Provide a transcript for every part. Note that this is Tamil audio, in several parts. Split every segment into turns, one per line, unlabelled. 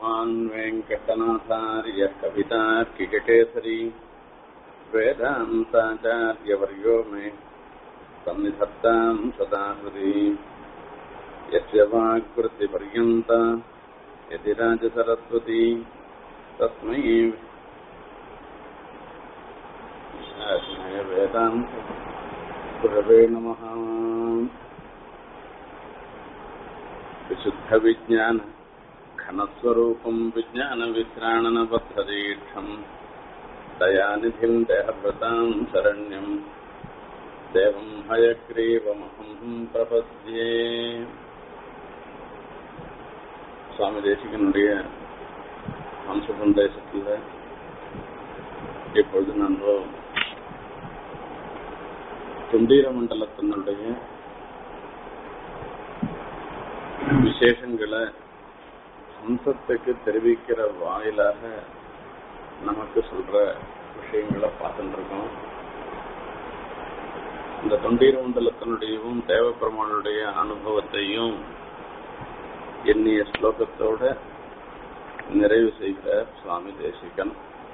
श्रीमान् वेङ्कटनाथार्य कवितार्किककेसरी वेदान्ताचार्यवर्यो मे सन्निधत्ताम् सदा हृदि यस्य वाक्कृतिपर्यन्ता यदि राजसरस्वती तस्मै वेदान्त गुरवे नमः विशुद्धविज्ञान घनस्वरूपम् विज्ञानविश्राणनबद्धदीक्षम् दयानिधिम् देहभृताम् शरण्यम् देवम् हयग्रीवमहम् प्रपद्ये சுவாமி தேசிகனுடைய அம்ச சந்தேசத்தில் இப்பொழுது நம்ம துண்டீர மண்டலத்தினுடைய விசேஷங்களை ஹம்சத்துக்கு தெரிவிக்கிற வாயிலாக நமக்கு சொல்ற விஷயங்களை பார்த்துட்டு இருக்கோம் இந்த தொண்டீர மண்டலத்தினுடையவும் தேவப்பெருமானுடைய அனுபவத்தையும் எண்ணிய ஸ்லோகத்தோட நிறைவு செய்கிறார் சுவாமி தேசிகன்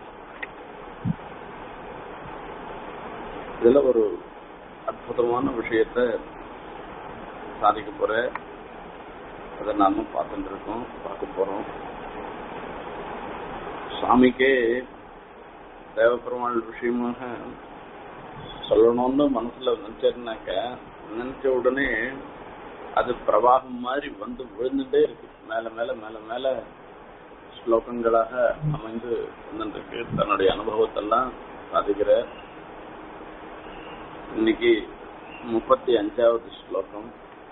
இதுல ஒரு அற்புதமான விஷயத்த சாதிக்க போற அதை நாம பார்த்துட்டு இருக்கோம் பார்க்க போறோம் சுவாமிக்கே தேவப்பெருமாள் விஷயமாக சொல்லணும்னு மனசுல நினைச்சேன்னாக்க நினைச்ச உடனே அது பிரவாகம் மாதிரி வந்து விழுந்துட்டே இருக்கு மேல மேல மேல மேல ஸ்லோகங்களாக அமைந்து வந்துருக்கு தன்னுடைய அனுபவத்தெல்லாம் சாதிக்கிற இன்னைக்கு முப்பத்தி அஞ்சாவது ஸ்லோகம்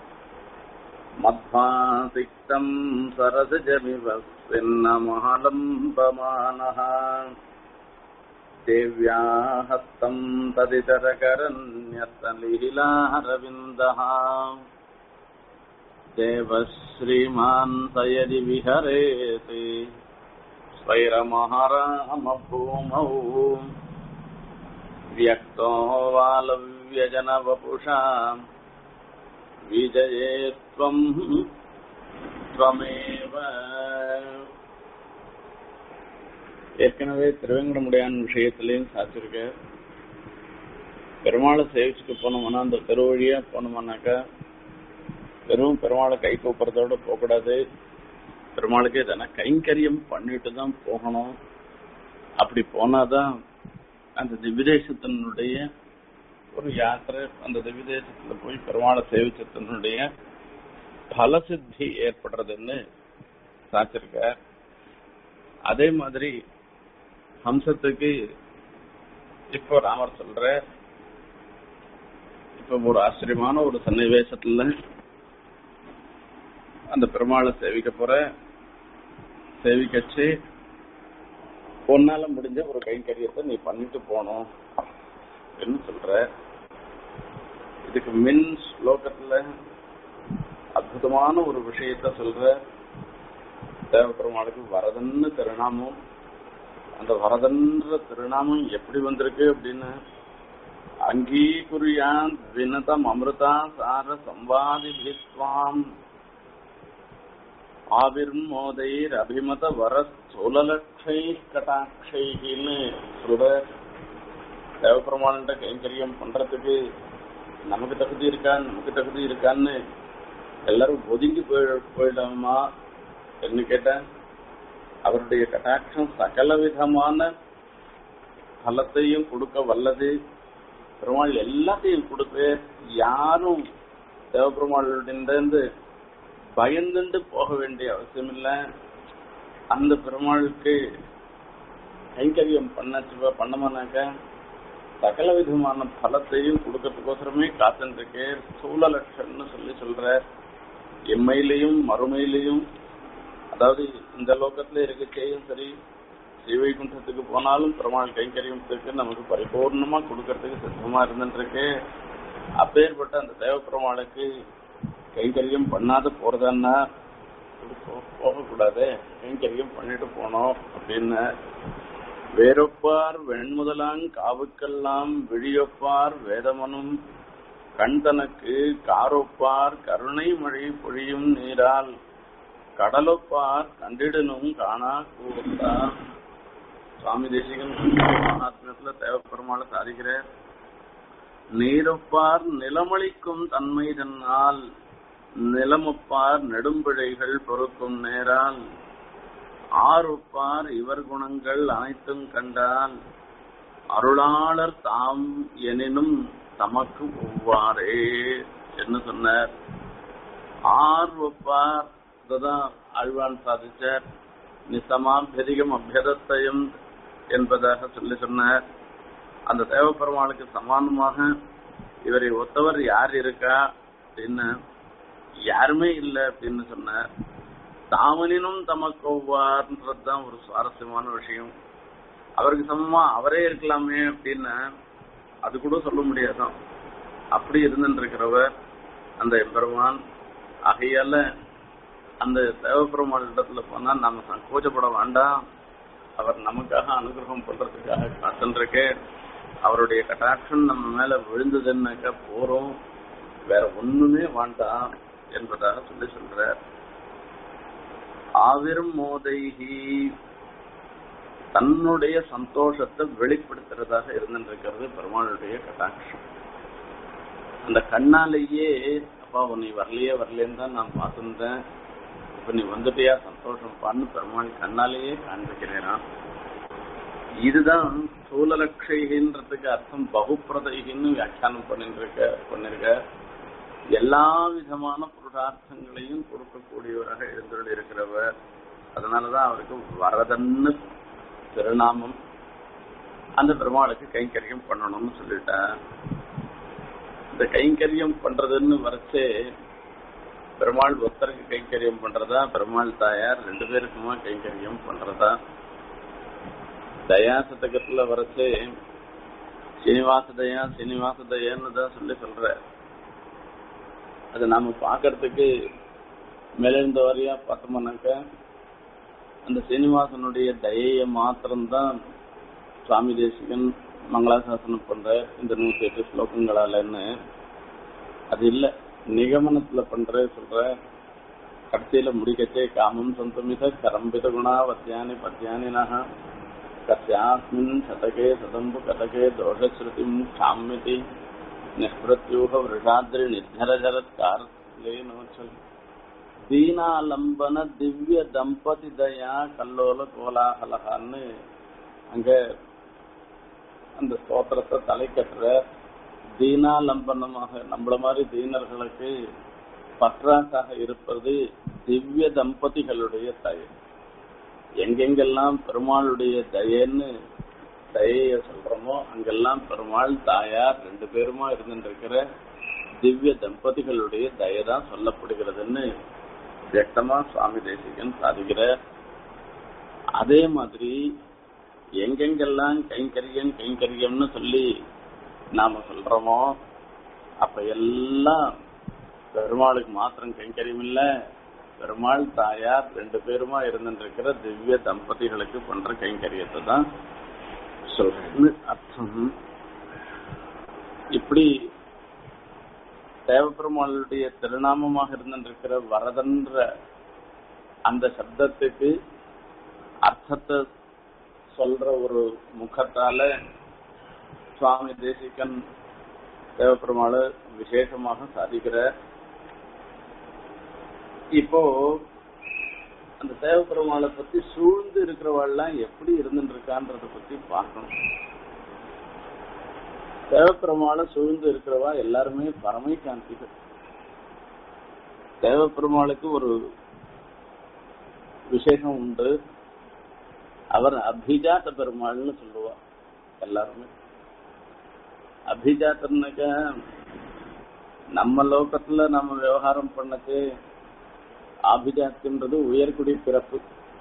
மத்வாசிக்தம் சரசஜமிவ சின்னமஹலம்பமானः देव्या हस्तम् तदितरकरन्यस्तलीलारविन्दः देवः श्रीमान् स यदि विहरेति स्वैरमहरामभूमौ व्यक्तो वालव्यजनवपुषा विजये त्वम् त्वमेव ஏற்கனவே திருவேங்கடமுடையான் விஷயத்திலையும் சாச்சிருக்க பெருமாளை சேவிச்சுட்டு போனோம்னா அந்த தெருவழியா போனோம்னாக்கா வெறும் பெருமாளை கை கூப்பிடுறதோட போகக்கூடாது பெருமாளுக்கு எதனா கைங்கரியம் பண்ணிட்டு தான் போகணும் அப்படி போனாதான் அந்த திவ்யதேசத்தினுடைய ஒரு யாத்திரை அந்த திவ்யதேசத்துல போய் பெருமாளை சேவிச்சத்தினுடைய பலசித்தி ஏற்படுறதுன்னு சாச்சிருக்க அதே மாதிரி ஹம்சத்துக்கு இப்போ ராமர் சொல்ற இப்ப ஒரு ஆச்சரியமான ஒரு சன்னிவேசத்துல அந்த பெருமாளை சேவிக்க போற சேவிக்கச்சு உன்னால முடிஞ்ச ஒரு கைங்கரியத்தை நீ பண்ணிட்டு போனோம் என்ன சொல்ற இதுக்கு மின் ஸ்லோகத்துல அற்புதமான ஒரு விஷயத்த சொல்ற தேவ பெருமாளுக்கு வரதன்னு திருநாமம் அந்த வரதன்ற திருநாமம் எப்படி வந்திருக்கு அப்படின்னு அங்கீகுரியான் வினதம் அமிர்தா சார சம்வாதிபிஸ்வாம் ஆவிர்மோதைர் அபிமத வர சோழலட்சை கட்டாட்சைன்னு சொல்ற தேவபெருமான்கிட்ட கைங்கரியம் பண்றதுக்கு நமக்கு தகுதி இருக்கா நமக்கு தகுதி இருக்கான்னு எல்லாரும் ஒதுங்கி போய் போயிடாமா என்ன கேட்ட அவருடைய கட்டாட்சம் சகல விதமான பலத்தையும் கொடுக்க வல்லது பெருமாள் எல்லாத்தையும் கொடுத்து யாரும் தேவபெருமாளுடைய பயந்துண்டு போக வேண்டிய அவசியம் இல்லை அந்த பெருமாளுக்கு கைங்கரியம் பண்ண பண்ணமானாக்க சகல விதமான பலத்தையும் கொடுக்கறதுக்கோசரமே காத்துருக்கு சூழ லட்சம்னு சொல்லி சொல்ற எம்மையிலையும் மறுமையிலையும் அதாவது இந்த லோகத்துல இருக்கச்சேயும் சரி ஸ்ரீவைகுண்டத்துக்கு போனாலும் பெருமாள் கைங்கரியத்துக்கு நமக்கு பரிபூர்ணமா கொடுக்கறதுக்கு சித்தமா இருந்துருக்கு அப்பேற்பட்ட அந்த தேவ பெருமாளுக்கு கைங்கரியம் பண்ணாத போறதான்னா போகக்கூடாது கைங்கரியம் பண்ணிட்டு போனோம் அப்படின்னு வேறொப்பார் வெண்முதலாங் காவுக்கெல்லாம் விழியொப்பார் வேதமனும் கண் தனக்கு காரொப்பார் கருணை மழை பொழியும் நீரால் கடலொப்பார் கண்டிடனும் காணா கூர்ந்தார் சுவாமி தேசிகன் மகாத்மியத்துல தேவப்பெருமாளை சாதிக்கிறார் நீரொப்பார் நிலமளிக்கும் தன்மை தன்னால் நிலமொப்பார் நெடும்பிழைகள் பொறுக்கும் நேரால் ஆரொப்பார் இவர் குணங்கள் அனைத்தும் கண்டால் அருளாளர் தாம் எனினும் தமக்கு ஒவ்வாறே என்ன சொன்னார் ஆர் ஒப்பார் இதுதான் ஆழ்வான் சாதிச்சார் நிசமாபியதிகம் அபியதத்தையும் என்பதாக சொல்லி சொன்னார் அந்த தேவப்பெருமாளுக்கு சமானமாக இவரை ஒத்தவர் யார் இருக்கா அப்படின்னு யாருமே இல்லை அப்படின்னு சொன்னார் தாமனினும் தமக்கு ஒவ்வார்ன்றதுதான் ஒரு சுவாரஸ்யமான விஷயம் அவருக்கு சமமா அவரே இருக்கலாமே அப்படின்னு அது கூட சொல்ல முடியாதான் அப்படி இருந்துட்டு இருக்கிறவர் அந்த எம்பெருமான் ஆகையால அந்த தேவப்பெருமாள் இடத்துல போனா நாம சங்கோச்சப்பட வேண்டாம் அவர் நமக்காக அனுகிரகம் பண்றதுக்காக காத்துருக்கே அவருடைய கட்டாட்சம் நம்ம மேல விழுந்ததுன்னாக்கா போறோம் வேற ஒண்ணுமே வேண்டாம் என்பதாக சொல்லி சொல்றார் ஆவிரும் மோதைகி தன்னுடைய சந்தோஷத்தை வெளிப்படுத்துறதாக இருந்துருக்கிறது பெருமாளுடைய கட்டாட்சம் அந்த கண்ணாலேயே அப்பா நீ வரலையே வரலேன்னு தான் நான் பார்த்துருந்தேன் இப்ப நீ வந்துட்டியா சந்தோஷம் பண்ணு பெருமாள் கண்ணாலேயே காண்பிக்கிறேன் இதுதான் ஸ்தூலலட்சைகின்றதுக்கு அர்த்தம் பகுப்பிரதைகின்னு வியாக்கியானம் பண்ணிருக்க பண்ணிருக்க எல்லா விதமான புருஷார்த்தங்களையும் கொடுக்கக்கூடியவராக எழுந்துள்ள இருக்கிறவர் அதனாலதான் அவருக்கு வரதன்னு திருநாமம் அந்த பெருமாளுக்கு கைங்கரியம் பண்ணணும்னு சொல்லிட்டேன் இந்த கைங்கரியம் பண்றதுன்னு வரைச்சே பெருமாள் ஒருத்தருக்கு கைங்கரியம் பண்றதா பெருமாள் தாயார் ரெண்டு பேருக்குமா கைங்கரியம் பண்றதா தயா சதகத்துல வரைச்சு சீனிவாச தயா சீனிவாச தயான்னு தான் சொல்லி சொல்ற அது நாம பாக்குறதுக்கு மேலிருந்த வரையா பார்த்தோம்னாக்க அந்த சீனிவாசனுடைய தயையை மாத்திரம்தான் சுவாமி தேசிகன் மங்களாசாசனம் பண்ற இந்த நூத்தி எட்டு ஸ்லோகங்களாலன்னு அது இல்ல நிகமனத்துல பண்ற சொல்ற கடைசியில முடிக்கச்சே காமம் சொந்தமித கரம்பித குணா வத்தியானி பத்தியானினஹ கஸ்யாஸ்மின் சதகே சதம்பு கதகே தோஷஸ்ருதிம் காமியதி நிஷ்பிரத்யூக விருஷாத்ரி நிர்ஜரஜரத்காரலேனோச்சல் தீனாலம்பன திவ்ய தம்பதி தயா கல்லோல கோலாகலகான்னு அங்க அந்த ஸ்தோத்திரத்தை தலை கட்டுற தீனாலம்பனமாக நம்மள மாதிரி தீனர்களுக்கு பற்றாக்காக இருப்பது திவ்ய தம்பதிகளுடைய தயை எங்கெங்கெல்லாம் பெருமாளுடைய தயன்னு தயைய சொல்றோமோ அங்கெல்லாம் பெருமாள் தாயார் ரெண்டு பேருமா இருந்துருக்கிற திவ்ய தம்பதிகளுடைய தயை தான் சொல்லப்படுகிறதுன்னு வியக்தமா சுவாமி தேசிகன் சாதிக்கிறார் அதே மாதிரி எங்கெங்கெல்லாம் கைங்கரியம் கைங்கரியம்னு சொல்லி நாம சொல்றோமோ அப்ப எல்லாம் பெருமாளுக்கு மாத்திரம் கைங்கரியம் இல்ல பெருமாள் தாயார் ரெண்டு பேருமா இருந்துருக்கிற திவ்ய தம்பதிகளுக்கு பண்ற கைங்கரியத்தை தான் சொல்றேன்னு அர்த்தம் இப்படி தேவப்பெருமாளுடைய திருநாமமாக இருந்திருக்கிற வரதன்ற அந்த சப்தத்துக்கு அர்த்தத்தை சொல்ற ஒரு முகத்தால சுவாமி தேசிகன் தேவப்பெருமாளை விசேஷமாக சாதிக்கிற இப்போ அந்த தேவப்பெருமாளை பத்தி சூழ்ந்து இருக்கிறவாள்லாம் எப்படி இருந்துட்டு இருக்கான்றத பத்தி பார்க்கணும் தேவப்பெருமாளை சூழ்ந்து இருக்கிறவா எல்லாருமே பரமை காந்திகள் தேவப்பெருமாளுக்கு ஒரு விசேஷம் உண்டு அவர் அபிஜாத்த பெருமாள்னு சொல்லுவா எல்லாருமே அபிஜாத்தன்னாக்க நம்ம லோகத்துல நம்ம விவகாரம் பண்ணது அபிஜாத்தின்றது உயர்குடி பிறப்பு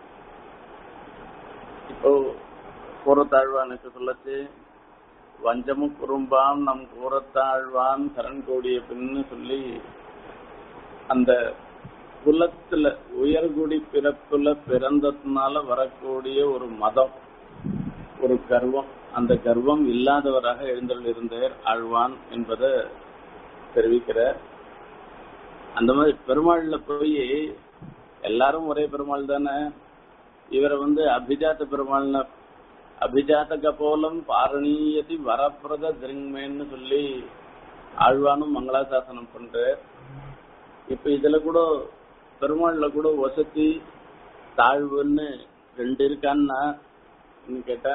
இப்போ கூறத்தாழ்வானுக்கு சொல்லச்சு வஞ்சமு குறும்பாம் நம் கூறத்தாழ்வான் கரண் கூடிய பின்னு சொல்லி அந்த குலத்துல உயர்குடி பிறப்புல பிறந்ததுனால வரக்கூடிய ஒரு மதம் ஒரு கர்வம் அந்த கர்வம் இல்லாதவராக எழுந்தருள் இருந்தார் ஆழ்வான் என்பதை தெரிவிக்கிறார் அந்த மாதிரி பெருமாள்ல போய் எல்லாரும் ஒரே பெருமாள் தானே இவரை வந்து அபிஜாத்த பெருமாள்னு அபிஜாத்த கபோலம் பாரணீயதி வரப்பிரத திருங்மேன்னு சொல்லி ஆழ்வானும் மங்களாசாசனம் பண்ற இப்ப இதுல கூட பெருமாள்ல கூட வசதி தாழ்வுன்னு ரெண்டு இருக்கான்னா கேட்டா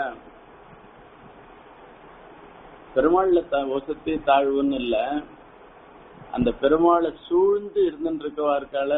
பெருமாள்ல த- வசதி தாழ்வுன்னு இல்ல அந்த பெருமாளை சூழ்ந்து இருந்துட்டு இருக்கவா இருக்கால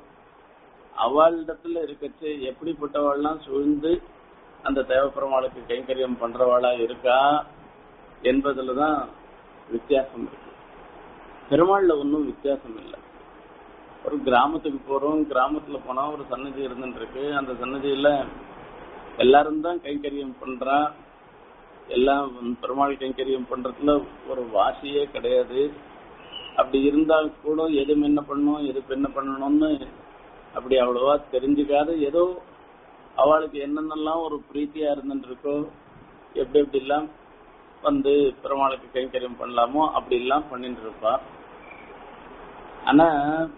அவளிடத்துல இருக்கச்சு எப்படிப்பட்டவாள்லாம் சூழ்ந்து அந்த தேவப்பெருமாளுக்கு கைங்கரியம் பண்றவாளா இருக்கா என்பதுலதான் வித்தியாசம் இருக்கு பெருமாள்ல ஒன்றும் வித்தியாசம் இல்லை ஒரு கிராமத்துக்கு போறோம் கிராமத்துல போனா ஒரு சன்னதி இருந்துட்டு இருக்கு அந்த சன்னதியில எல்லாரும் தான் கைங்கரியம் பண்றா எல்லாம் பெருமாள் கைங்கரியம் பண்றதுல ஒரு வாசியே கிடையாது அப்படி இருந்தா கூட எது என்ன பண்ணணும் எது என்ன பண்ணணும்னு அப்படி அவ்வளவா தெரிஞ்சுக்காத ஏதோ அவளுக்கு என்னென்னலாம் ஒரு பிரீத்தியா இருந்துட்டு இருக்கோ எப்படி எப்படி எல்லாம் வந்து பெருமாளுக்கு கைங்கரியம் பண்ணலாமோ அப்படி எல்லாம் பண்ணிட்டு இருப்பா ஆனா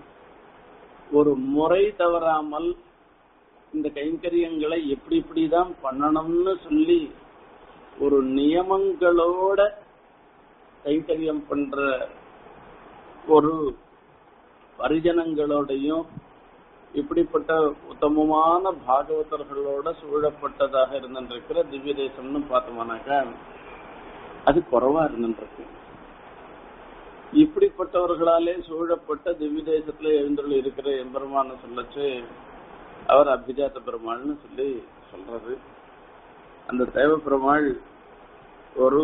ஒரு முறை தவறாமல் இந்த கைங்கரியங்களை எப்படி இப்படிதான் பண்ணணும்னு சொல்லி ஒரு நியமங்களோட கைங்கரியம் பண்ற ஒரு பரிஜனங்களோடையும் இப்படிப்பட்ட உத்தமமான பாகவதர்களோட சூழப்பட்டதாக இருந்திருக்கிற திவ்ய தேசம்னு பார்த்தோம்னாக்கா அது குறைவா இருந்துருக்கு இப்படிப்பட்டவர்களாலே சூழப்பட்ட திவ்ய தேசத்துல எழுந்துள்ள இருக்கிற எம்பெருமான்னு சொல்லச்சு அவர் அபிஜாத்த பெருமாள்னு சொல்லி சொல்றது அந்த தேவ பெருமாள் ஒரு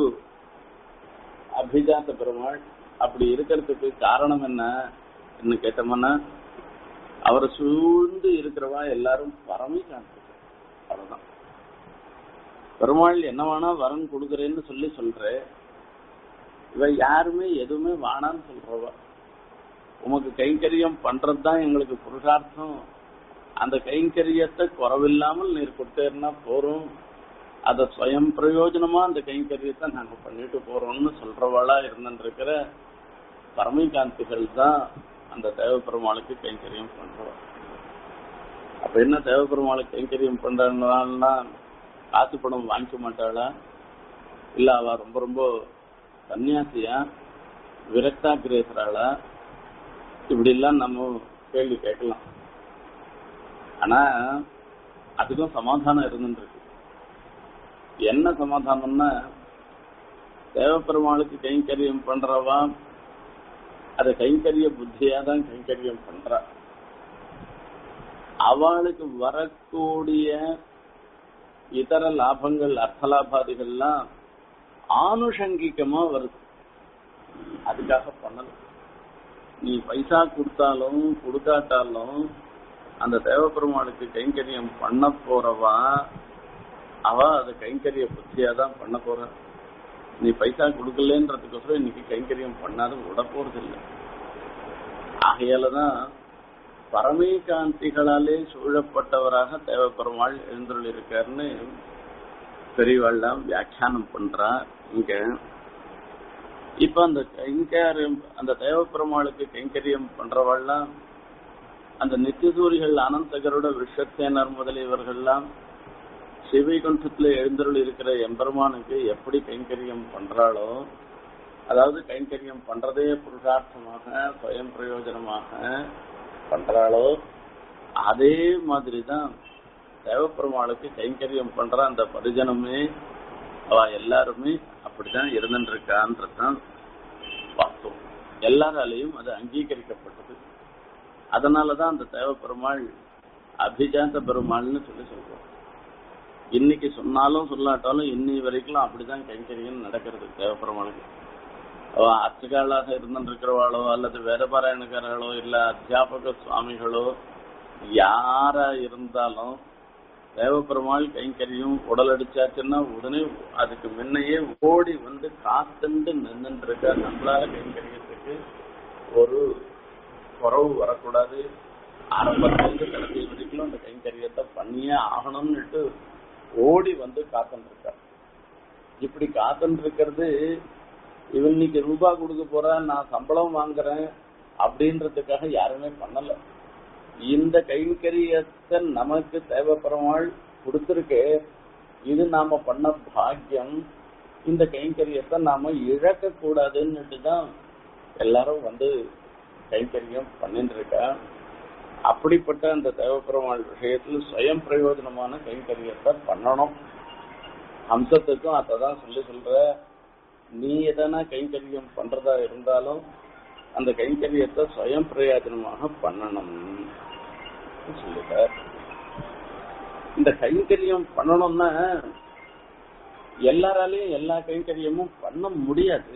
அபிஜாத்த பெருமாள் அப்படி இருக்கிறதுக்கு காரணம் என்ன என்ன கேட்டோம்னா அவரை சூழ்ந்து இருக்கிறவா எல்லாரும் பரமி காண்றது அவ்வளவுதான் பெருமாள் என்ன வேணா வரன் கொடுக்குறேன்னு சொல்லி சொல்ற இவ யாருமே எதுவுமே வேணான்னு சொல்றவ உமக்கு கைங்கரியம் பண்றதுதான் எங்களுக்கு புருஷார்த்தம் அந்த கைங்கரியத்தை குறவில்லாமல் நீர் கொடுத்தேன்னா போறோம் அத சுயம் பிரயோஜனமா அந்த கைங்கரியத்தை நாங்க பண்ணிட்டு போறோம்னு சொல்றவாளா இருந்துருக்கிற பரமகாந்திகள் தான் அந்த தேவப்பெருமாளுக்கு கைங்கரியம் பண்றோம் அப்ப என்ன தேவப்பெருமாளுக்கு கைங்கரியம் பண்றாங்கன்னா காசு பணம் வாங்கிக்க மாட்டாளா இல்ல அவ ரொம்ப ரொம்ப சன்னியாசியா விரக்தாகிரேசராளா இப்படி எல்லாம் நம்ம கேள்வி கேட்கலாம் ஆனா அதுக்கும் சமாதானம் இருந்துருக்கு என்ன சமாதானம்னா தேவப்பெருமாளுக்கு கைங்கரியம் பண்றவா அத கைங்கரிய புத்தியா தான் கைங்கரியம் பண்றா அவளுக்கு வரக்கூடிய இதர லாபங்கள் அர்த்த லாபாதிகள்லாம் ஆனுஷங்கிகமா வருது அதுக்காக பண்ணல நீ பைசா கொடுத்தாலும் கொடுக்காட்டாலும் அந்த தேவப்பெருமாளுக்கு கைங்கரியம் பண்ண போறவா அவ அது கைங்கரிய புத்தியா தான் பண்ண போற நீ பைசா கொடுக்கலன்றதுக்கோசரம் இன்னைக்கு கைங்கரியம் பண்ணாத விட போறது இல்லை ஆகையாலதான் பரமேகாந்திகளாலே சூழப்பட்டவராக தேவப்பெருமாள் எழுந்துள்ள இருக்காருன்னு பெரியவாள்லாம் வியாக்கியானம் பண்றா இங்க இப்ப அந்த கைங்கரியம் அந்த தேவப்பெருமாளுக்கு கைங்கரியம் பண்றவாள்லாம் அந்த நித்தியசூரிகள் அனந்தகரோட விஷத்தேனர் முதலியவர்கள்லாம் சிவைகுண்டத்துல எழுந்தருள் இருக்கிற எம்பெருமானுக்கு எப்படி கைங்கரியம் பண்றாளோ அதாவது கைங்கரியம் பண்றதே புருஷார்த்தமாக சுயம் பிரயோஜனமாக பண்றாளோ அதே மாதிரிதான் தேவப்பெருமாளுக்கு கைங்கரியம் பண்ற அந்த பரிஜனமே அவ எல்லாருமே அப்படிதான் இருந்துருக்கான்றதான் பார்த்தோம் எல்லாராலையும் அது அங்கீகரிக்கப்பட்டது அதனாலதான் அந்த தேவப்பெருமாள் அபிஜாத பெருமாள்னு சொல்லி சொல்றோம் இன்னைக்கு சொன்னாலும் சொல்லாட்டாலும் இன்னி வரைக்கும் அப்படிதான் கைங்கரியம் நடக்கிறது தேவப்பெருமாளுக்கு அவ அர்ச்சகாளாக இருந்திருக்கிறவாளோ அல்லது வேதபாராயணக்காரர்களோ இல்ல அத்தியாபக சுவாமிகளோ யாரா இருந்தாலும் தேவப்பெருமாள் கைங்கரியம் உடல் அடிச்சாச்சுன்னா உடனே அதுக்கு முன்னையே ஓடி வந்து காத்துண்டு நின்றுட்டு இருக்க நம்மளால கைங்கரியத்துக்கு ஒரு குறவு வரக்கூடாது ஆரம்பத்திலிருந்து கடைசி வரைக்கும் அந்த கைங்கரியத்தை பண்ணியே ஆகணும்னுட்டு ஓடி வந்து காத்துட்டு இருக்கார் இப்படி காத்துட்டு இருக்கிறது இவன் இன்னைக்கு ரூபா கொடுக்க போறேன் நான் சம்பளம் வாங்குறேன் அப்படின்றதுக்காக யாருமே பண்ணல இந்த கைங்கரியத்தை நமக்கு தேவைப்படுறவாள் கொடுத்திருக்கு இது நாம பண்ண பாக்கியம் இந்த கைங்கரியத்தை நாம இழக்க கூடாதுன்னுட்டு தான் எல்லாரும் வந்து கைங்கரியம் பண்ணிட்டு இருக்கா அப்படிப்பட்ட அந்த தேவப்பெருமாள் விஷயத்துல சுயம் பிரயோஜனமான கைங்கரியத்தை பண்ணணும் அம்சத்துக்கும் அதான் சொல்லி சொல்ற நீ எதனா கைங்கரியம் பண்றதா இருந்தாலும் அந்த கைங்கரியத்தை சுயம் பிரயோஜனமாக பண்ணணும் சொல்லிட்டார் இந்த கைங்கரியம் பண்ணணும்னா எல்லாராலையும் எல்லா கைங்கரியமும் பண்ண முடியாது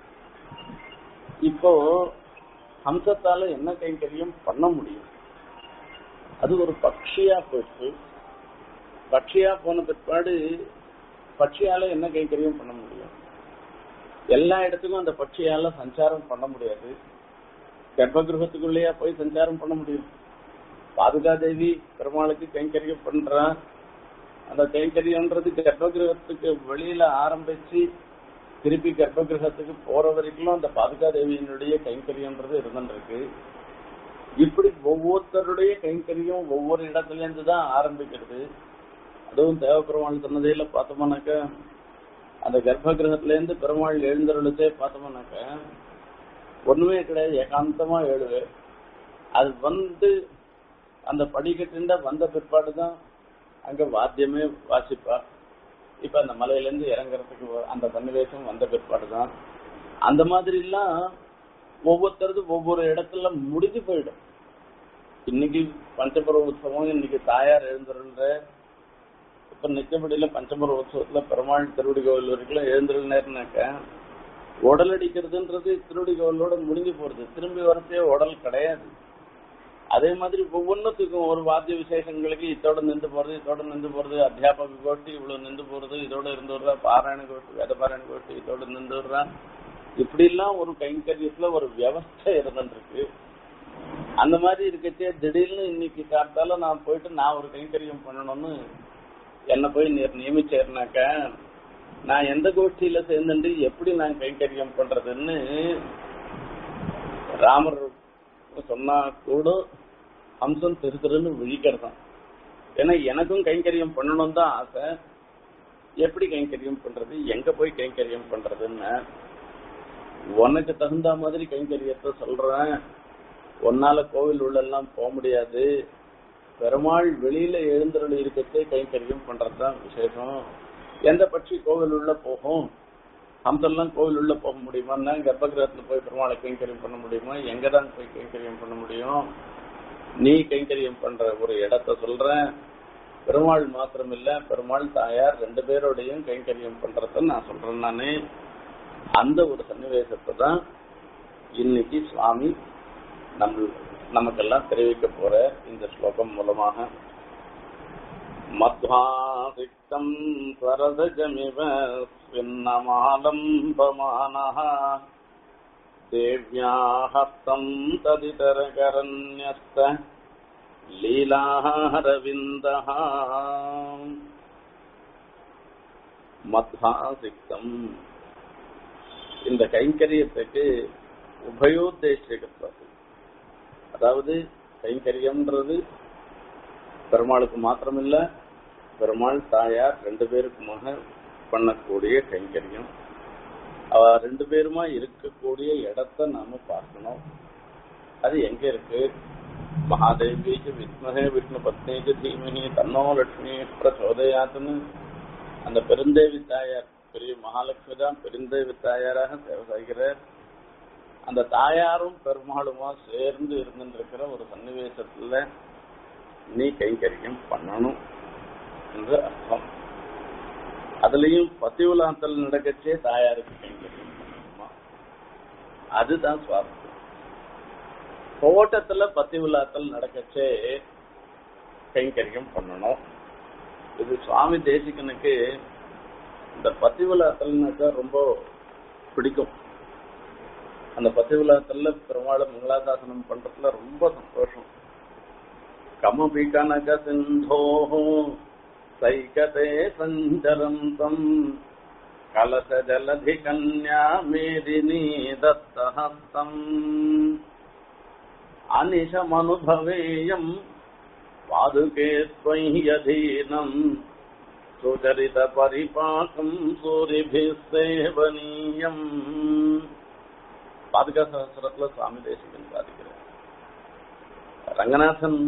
இப்போ ஹம்சத்தால என்ன கைங்கரியம் பண்ண முடியும் அது ஒரு பட்சியா போயிட்டு பட்சியா போன பிற்பாடு பட்சியால என்ன கைங்கரியம் பண்ண முடியும் எல்லா இடத்துக்கும் அந்த பட்சியால சஞ்சாரம் பண்ண முடியாது கர்ப்பகிரகத்துக்குள்ளேயா போய் சஞ்சாரம் பண்ண முடியும் பாதுகாதேவி பெருமாளுக்கு கைங்கரியம் பண்றான் அந்த கைங்கரியம்ன்றது கர்ப்பகிரகத்துக்கு வெளியில ஆரம்பிச்சு திருப்பி கர்ப்பகிரகத்துக்கு போற வரைக்கும் அந்த பாதுகாதேவியினுடைய கைங்கரியம்ன்றது இருந்துருக்கு இப்படி ஒவ்வொருத்தருடைய கைங்கரியம் ஒவ்வொரு இடத்துல இருந்து தான் ஆரம்பிக்கிறது அதுவும் தேவப்பெருமாள் சொன்னதையில பார்த்தோம்னாக்கா அந்த கர்ப்ப கிரகத்துல இருந்து பெருமாள் எழுந்தருளுச்சே பார்த்தோம்னாக்கா ஒண்ணுமே கிடையாது ஏகாந்தமா எழுது அது வந்து அந்த படிக்கட்டுண்ட வந்த பிற்பாடு தான் அங்க வாத்தியமே வாசிப்பா இப்ப அந்த மலையில இருந்து இறங்குறதுக்கு அந்த சன்னிவேசம் வந்த பிற்பாடு தான் அந்த மாதிரி எல்லாம் ஒவ்வொருத்தரது ஒவ்வொரு இடத்துல முடிஞ்சு போயிடும் இன்னைக்கு பஞ்சபுர உற்சவம் இன்னைக்கு தாயார் எழுந்துருன்ற இப்ப நிச்சயப்படியில பஞ்சபுர உற்சவத்துல பெருமாள் திருவடி கோவில் வரைக்கும் எழுந்துருனாக்க உடல் அடிக்கிறதுன்றது திருவடி கோவிலோட முடிஞ்சு போறது திரும்பி வரச்சே உடல் கிடையாது அதே மாதிரி ஒவ்வொன்றுத்துக்கும் ஒரு வாத்திய விசேஷங்களுக்கு இதோட நின்று போறது இதோட நின்று போறது அத்தியாபக கோஷ்டி இவ்வளவு நின்று போறது இதோட இருந்து விடுறா பாராயண கோஷ்டி வேத பாராயண கோஷ்டி இதோட நின்று விடுறா இப்படி எல்லாம் ஒரு கைங்கரியத்துல ஒரு வியவஸ்தை இருந்துருக்கு அந்த மாதிரி இருக்கச்சே திடீர்னு இன்னைக்கு காத்தால நான் போயிட்டு நான் ஒரு கைங்கரியம் பண்ணணும்னு என்ன போய் நீர் நியமிச்சேர்னாக்க நான் எந்த கோஷ்டியில சேர்ந்துட்டு எப்படி நான் கைங்கரியம் பண்றதுன்னு ராமர் சொன்னா கூட அம்சம் திரு திருன்னு விழிக்கிறதான் ஏன்னா எனக்கும் கைங்கரியம் பண்ணணும் தான் ஆசை எப்படி கைங்கரியம் பண்றது எங்க போய் கைங்கரியம் பண்றதுன்னு உனக்கு தகுந்த மாதிரி கைங்கரியத்தை சொல்றேன் உன்னால கோவில் உள்ள எல்லாம் போக முடியாது பெருமாள் வெளியில எழுந்தருள் இருக்கச்சே கைங்கரியம் பண்றதுதான் விசேஷம் எந்த பட்சி கோவில் உள்ள போகும் ஹம்செல்லாம் கோவில் உள்ள போக முடியுமா கர்ப்பகிரகத்துல போய் பெருமாளை கைங்கரியம் பண்ண முடியுமா எங்க தான் போய் கைங்கரியம் பண்ண முடியும் நீ கைங்கரியம் பண்ற ஒரு இடத்த சொல்றேன் பெருமாள் மாத்திரம் இல்ல பெருமாள் தாயார் ரெண்டு பேரோடையும் கைங்கரியம் பண்றத நான் சொல்றேன் நானு அந்த ஒரு சன்னிவேசத்தை தான் இன்னைக்கு சுவாமி நம்ம நமக்கெல்லாம் தெரிவிக்க போற இந்த ஸ்லோகம் மூலமாக மத்வாசிக்தம் சரதஜமிவ ஸ்வின்னமாலம்பமானः தேவ்யாஹஸ்தம் ததிதரகரண்யஸ்த லீலாரவிந்தः மத்வாசிக்தம் இந்த கைங்கரியத்துக்கு உபயோத்தேசிகத்துவம் அதாவது கைங்கரியம்ன்றது பெருமாளுக்கு மாத்திரமில்ல பெருமாள் தாயார் ரெண்டு பேருக்குமாக பண்ணக்கூடிய கைங்கரியம் அவ ரெண்டு பேருமா இருக்கக்கூடிய இடத்த நாம பார்க்கணும் அது எங்க இருக்கு மகாதேவிக்கு வித்மகே விஷ்ணு பத்னிக்கு தீமகி தன்னோ லட்சுமி பிரச்சோதயாத்துன்னு அந்த பெருந்தேவி தாயார் பெரிய மகாலட்சுமி தான் பெருந்தேவி தாயாராக சேவை செய்கிறார் அந்த தாயாரும் பெருமாளுமா சேர்ந்து இருந்துருக்கிற ஒரு சன்னிவேசத்துல நீ கைங்கரியம் பண்ணணும் என்று அர்த்தம் அதுலயும் பத்தியுலாந்தல் நடக்கச்சே தாயாருக்கு கைங்கரியம் பண்ணணுமா அதுதான் சுவாரஸ்யம் தோட்டத்துல பத்தி விழாக்கள் நடக்கச்சே கைங்கரியம் பண்ணணும் இது சுவாமி தேசிகனுக்கு இந்த பத்தி விழாக்கள்னாக்கா ரொம்ப பிடிக்கும் அந்த பத்தி விழாக்கள்ல பெருமாளை மங்களாதாசனம் பண்றதுல ரொம்ப சந்தோஷம் கமபிகனக சிந்தோ சைகதே சஞ்சரந்தம் கலச ஜலதி கன்யா மேதினி தத்தஹஸ்தம் அனிஷமனுபவேயம் பாதுகே ஸ்வயதீனம் சுச்சரித பரிபாக்கம் சூரிபிசேவனீயம் பாதுகா சகசிரத்துல சுவாமி தேசிகன் பாதிக்கிறார் ரங்கநாதன்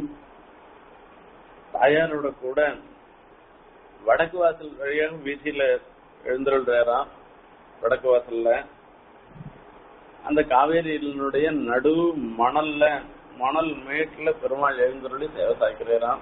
தாயாரோட கூட வடக்கு வாசல் வழியாக வீதியில எழுந்துள்ளாராம் வடக்கு வாசல்ல அந்த காவேரியினுடைய நடு மணல்ல மணல் மேட்ல பெருமாள் எழுந்தருளி சேவை சாய்க்கிறாராம்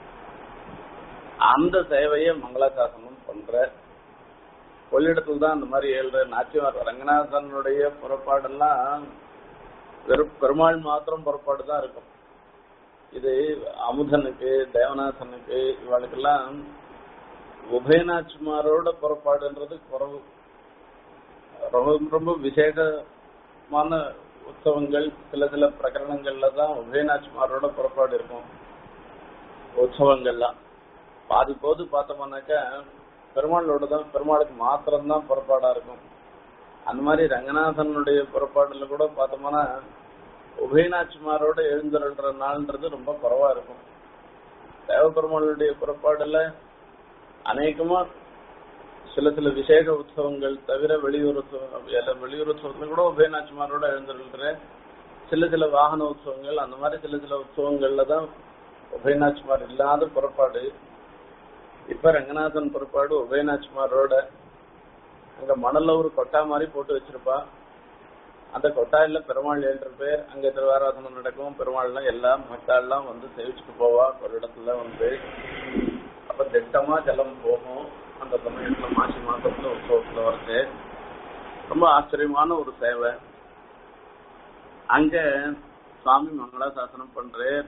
அந்த சேவையை மங்களாசாசனம் பண்ற கொள்ளிடத்துல தான் அந்த மாதிரி ஏழு நாச்சியார் ரங்கநாதனுடைய புறப்பாடெல்லாம் வெறும் பெருமாள் மாத்திரம் புறப்பாடு தான் இருக்கும் இது அமுதனுக்கு தேவநாதனுக்கு இவளுக்கெல்லாம் உபயநாச்சிமாரோட புறப்பாடுன்றது குறவு ரொம்ப ரொம்ப விசேஷமான உற்சவங்கள் சில சில பிரகரணங்கள்ல தான் உபயநாச்சிமாரோட புறப்பாடு இருக்கும் உற்சவங்கள்லாம் பாதி போது பார்த்தோம்னாக்கா பெருமாளோட தான் பெருமாளுக்கு மாத்திரம் தான் புறப்பாடா இருக்கும் அந்த மாதிரி ரங்கநாதனுடைய புறப்பாடுல கூட பார்த்தோம்னா உபயநாச்சிமாரோட எழுந்தருள்ற நாள்ன்றது ரொம்ப குறவா இருக்கும் தேவபெருமாளுடைய புறப்பாடுல அநேகமா சில சில விசேஷ உற்சவங்கள் தவிர வெளியூர் உற்சவம் எல்லா வெளியூர் உற்சவத்துல கூட உபயநாச்சிமாரோட எழுந்தருள்ற சில சில வாகன உற்சவங்கள் அந்த மாதிரி சில சில உற்சவங்கள்ல தான் உபயநாச்சிமார் இல்லாத புறப்பாடு இப்ப ரங்கநாதன் புறப்பாடு உபயநாச்சிமாரோட அங்க மணல்ல ஒரு கொட்டா மாதிரி போட்டு வச்சிருப்பா அந்த கொட்டாயில பெருமாள் ஏழு பேர் அங்க திருவாராதனம் நடக்கும் பெருமாள்லாம் எல்லாம் மக்கள்லாம் வந்து சேவிச்சுட்டு போவா ஒரு இடத்துல வந்து அப்ப திட்டமா ஜலம் போகும் அந்த சமயத்துல மாசி மாசத்துல உற்சவத்துல வருது ரொம்ப ஆச்சரியமான ஒரு சேவை அங்க சுவாமி மங்களாசாசனம் பண்றார்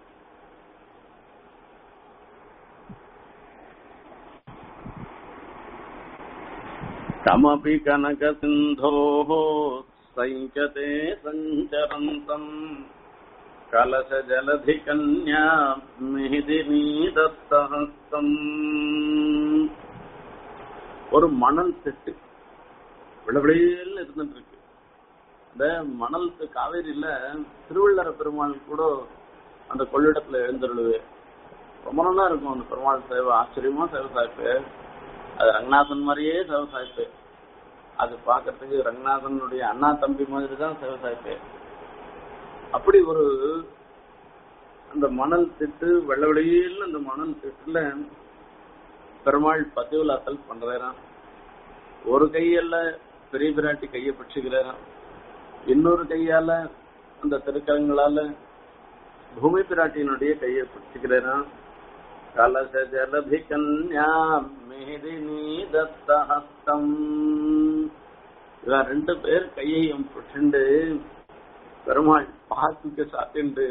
तमपि कनकसिन्धोः सञ्चते सञ्चरन्तम् कलशजलधिकन्या मिहिदिनी दत्तहस्तम् ஒரு மணல் செட்டு விளவிடையில் இருந்துட்டு இருக்கு இந்த மணல் காவேரியில திருவள்ளர பெருமாள் கூட அந்த கொள்ளிடத்துல எழுந்தருளுவே ரொம்ப நல்லா இருக்கும் அந்த பெருமாள் சேவை ஆச்சரியமா சேவை சாய்ப்பு அது ரங்கநாதன் மாதிரியே சேவை சாய்ப்பு அது பாக்கிறதுக்கு ரங்கநாதனுடைய அண்ணா தம்பி மாதிரி தான் சேவை சாய்ப்பு அப்படி ஒரு அந்த மணல் திட்டு வெள்ள வெளியில் அந்த மணல் திட்டுல பெருமாள் பதிவுலாத்தல் பண்றாராம் ஒரு கையால பெரிய பிராட்டி கையை பிடிச்சுக்கிறாராம் இன்னொரு கையால அந்த திருக்கரங்களால பூமி பிராட்டியினுடைய கையை பிடிச்சுக்கிறாராம் கலச ஜலபி கன்யா மேதினி தத்தஹஸ்தம் இவ ரெண்டு பேர் கையையும் பிடிச்சுண்டு பெருமாள் பாத்துக்கு சாத்திண்டு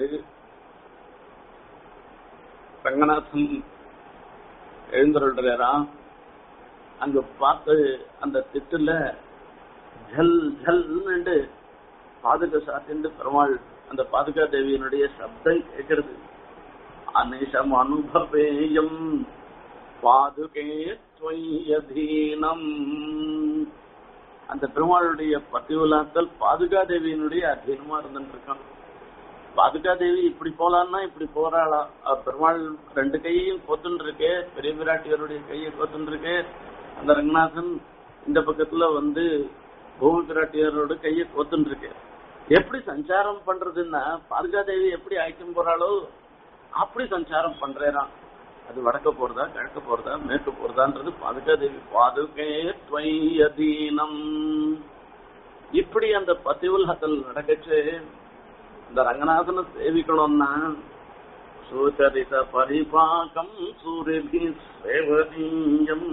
ரங்கநாதன் எழுந்துருள்றாராம் அங்க பார்த்து அந்த திட்டுல ஜல் ஜல்னு பாதுகா சாத்திண்டு பெருமாள் அந்த பாதுகா தேவியினுடைய சப்தம் கேட்கிறது அனிஷம் அனுபவேயம் பாதுகே துவயதீனம் அந்த பெருமாளுடைய பதிவுலாத்தல் பாதுகா தேவியினுடைய அதீனமா இருந்துட்டு இருக்கான் பாதுகா தேவி இப்படி போலான்னா இப்படி போறாளா அவ பெருமாள் ரெண்டு கையையும் கொத்துன்னு இருக்கே பெரிய பிராட்டியருடைய கையை கொத்துன்னு இருக்கே அந்த ரங்கநாதன் இந்த பக்கத்துல வந்து பூமி பிராட்டியரோட கையை கொத்துன்னு இருக்கு எப்படி சஞ்சாரம் பண்றதுன்னா பாதுகா தேவி எப்படி அழைக்கும் போறாளோ அப்படி சஞ்சாரம் பண்றேறான் அது வடக்க போறதா கிழக்க போறதா மேற்கு போறதான்றது பாதுகா தேவி பாதுகே துவையதீனம் இப்படி அந்த பதிவுலகத்தில் நடக்கச்சு இந்த ரங்கநாதனை சேவிக்கணும்னா சுச்சரித பரிபாகம் சூரியபி சேவனீயம்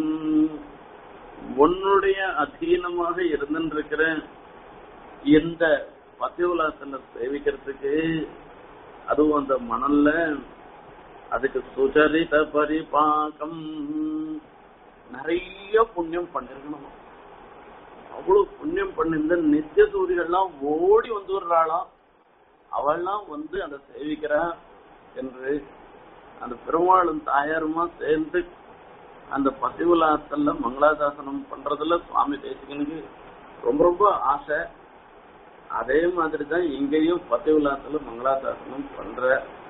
உன்னுடைய அதீனமாக இருந்திருக்கிற இந்த பதிவுலாசனை சேவிக்கிறதுக்கு அதுவும் அந்த மணல்ல அதுக்கு சுச்சரித பரிபாகம் நிறைய புண்ணியம் பண்ணிருக்கணும் அவ்வளவு புண்ணியம் பண்ணிருந்த நித்திய சூரியெல்லாம் ஓடி வந்து வர்றாளாம் அவள்லாம் வந்து அந்த சேவிக்கிறா என்று அந்த பெருமாளும் தாயாருமா சேர்ந்து அந்த பதிவுலாத்தல்ல மங்களாசாசனம் பண்றதுல சுவாமி தேசிகனுக்கு ரொம்ப ரொம்ப ஆசை அதே மாதிரி தான் இங்கேயும் பத்திவிழாத்துல மங்களாசாசனம் பண்ற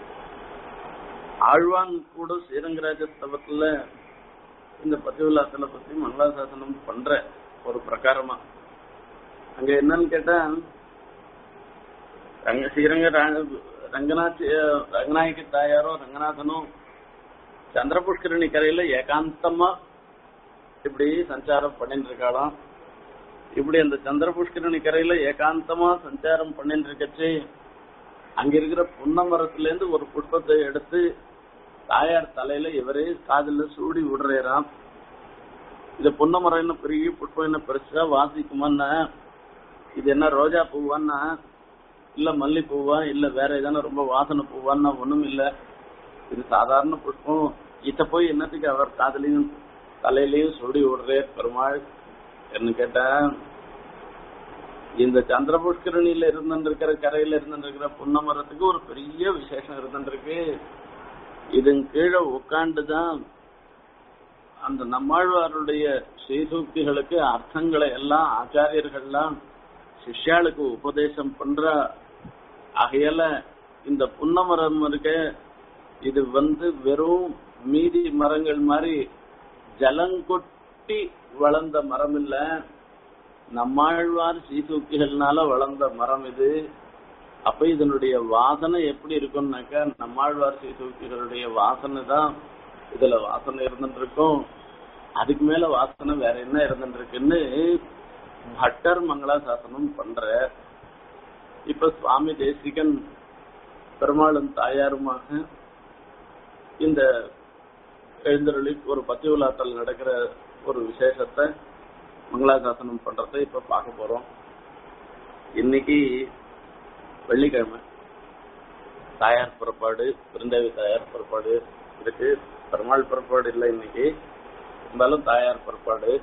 ஆழ்வான் கூட ஸ்ரீரங்கராஜ ஸ்தவத்துல இந்த பத்திவிழாத்துல பத்தி மங்களாசாசனம் பண்ற ஒரு பிரகாரமா அங்க என்னன்னு கேட்டா ரங்க ஸ்ரீரங்க ரா- ரங்கநாத் ரங்கநாயகி தாயாரோ ரங்கநாதனும் சந்திர புஷ்கரணி கரையில ஏகாந்தமா இப்படி சஞ்சாரம் பண்ணிட்டு இருக்காளாம் இப்படி அந்த சந்திர புஷ்கரணி கரையில ஏகாந்தமா சஞ்சாரம் பண்ணிட்டு இருக்கச்சு அங்க இருக்கிற புன்ன மரத்துல இருந்து ஒரு புஷ்பத்தை எடுத்து தாயார் தலையில இவரே காதுல சூடி விடுறாராம் இது புன்ன மரம் என்ன பெரிய புஷ்பம் என்ன பெருசா வாசிக்குமான்னா இது என்ன ரோஜா பூவான்னா இல்ல மல்லி பூவா இல்ல வேற ஏதான ரொம்ப வாசனை பூவான்னா ஒண்ணும் இல்ல இது சாதாரண புஷ்பம் இத போய் என்னத்துக்கு அவர் காதலையும் தலையிலையும் சுடி விடுறே பெருமாள் என்ன கேட்டா இந்த சந்திர புஷ்கரணியில இருந்துருக்கிற கரையில இருந்துருக்கிற புன்னமரத்துக்கு ஒரு பெரிய விசேஷம் இருந்துருக்கு இதன் கீழே உட்காந்துதான் அந்த நம்மாழ்வாருடைய ஸ்ரீசூக்திகளுக்கு அர்த்தங்களை எல்லாம் ஆச்சாரியர்கள்லாம் சிஷ்யாளுக்கு உபதேசம் பண்ற ஆகையால இந்த புன்னமரம் இருக்க இது வந்து வெறும் மீதி மரங்கள் மாதிரி ஜலங்கொட்டி வளர்ந்த மரம் இல்ல நம்மாழ்வார் சீசூக்கிகள்னால வளர்ந்த மரம் இது அப்ப இதனுடைய வாசனை எப்படி இருக்கும்னாக்கா நம்மாழ்வார் சீசூக்கிகளுடைய வாசனை தான் இதுல வாசனை இருந்துட்டு இருக்கும் அதுக்கு மேல வாசனை வேற என்ன இருந்துட்டு இருக்குன்னு பட்டர் மங்களாசாசனம் பண்ற இப்ப சுவாமி தேசிகன் பெருமாளும் தாயாருமாக இந்த எழுந்தருளி ஒரு பத்தி விழாக்கள் நடக்கிற ஒரு விசேஷத்தை மங்களாசாசனம் பண்றதை இப்ப பார்க்க போறோம் இன்னைக்கு வெள்ளிக்கிழமை தாயார் புறப்பாடு பிருந்தேவி தாயார் புறப்பாடு இருக்கு பெருமாள் புறப்பாடு இல்லை இன்னைக்கு இருந்தாலும் தாயார் புறப்பாடு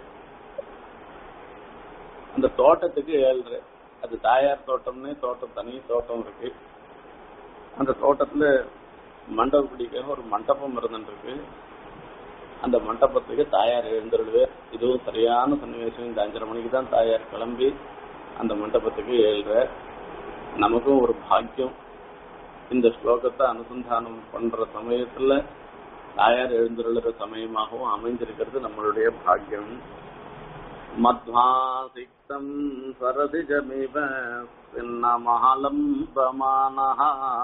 அந்த தோட்டத்துக்கு ஏழ்ற அது தாயார் தோட்டம்னு தோட்டம் தனி தோட்டம் இருக்கு அந்த தோட்டத்துல மண்டப பிடிக்க ஒரு மண்டபம் இருந்துருக்கு அந்த மண்டபத்துக்கு தாயார் எழுந்துருடுவே இதுவும் சரியான சன்னிவேசம் இந்த அஞ்சரை மணிக்கு தான் தாயார் கிளம்பி அந்த மண்டபத்துக்கு ஏழ்ற நமக்கும் ஒரு பாக்கியம் இந்த ஸ்லோகத்தை அனுசந்தானம் பண்ற சமயத்துல தாயார் எழுந்துருளுற சமயமாகவும் அமைந்திருக்கிறது நம்மளுடைய பாக்கியம் மத்வாசிக்தம் சரதிஜமிவ சின்னமஹலம்பமானஹ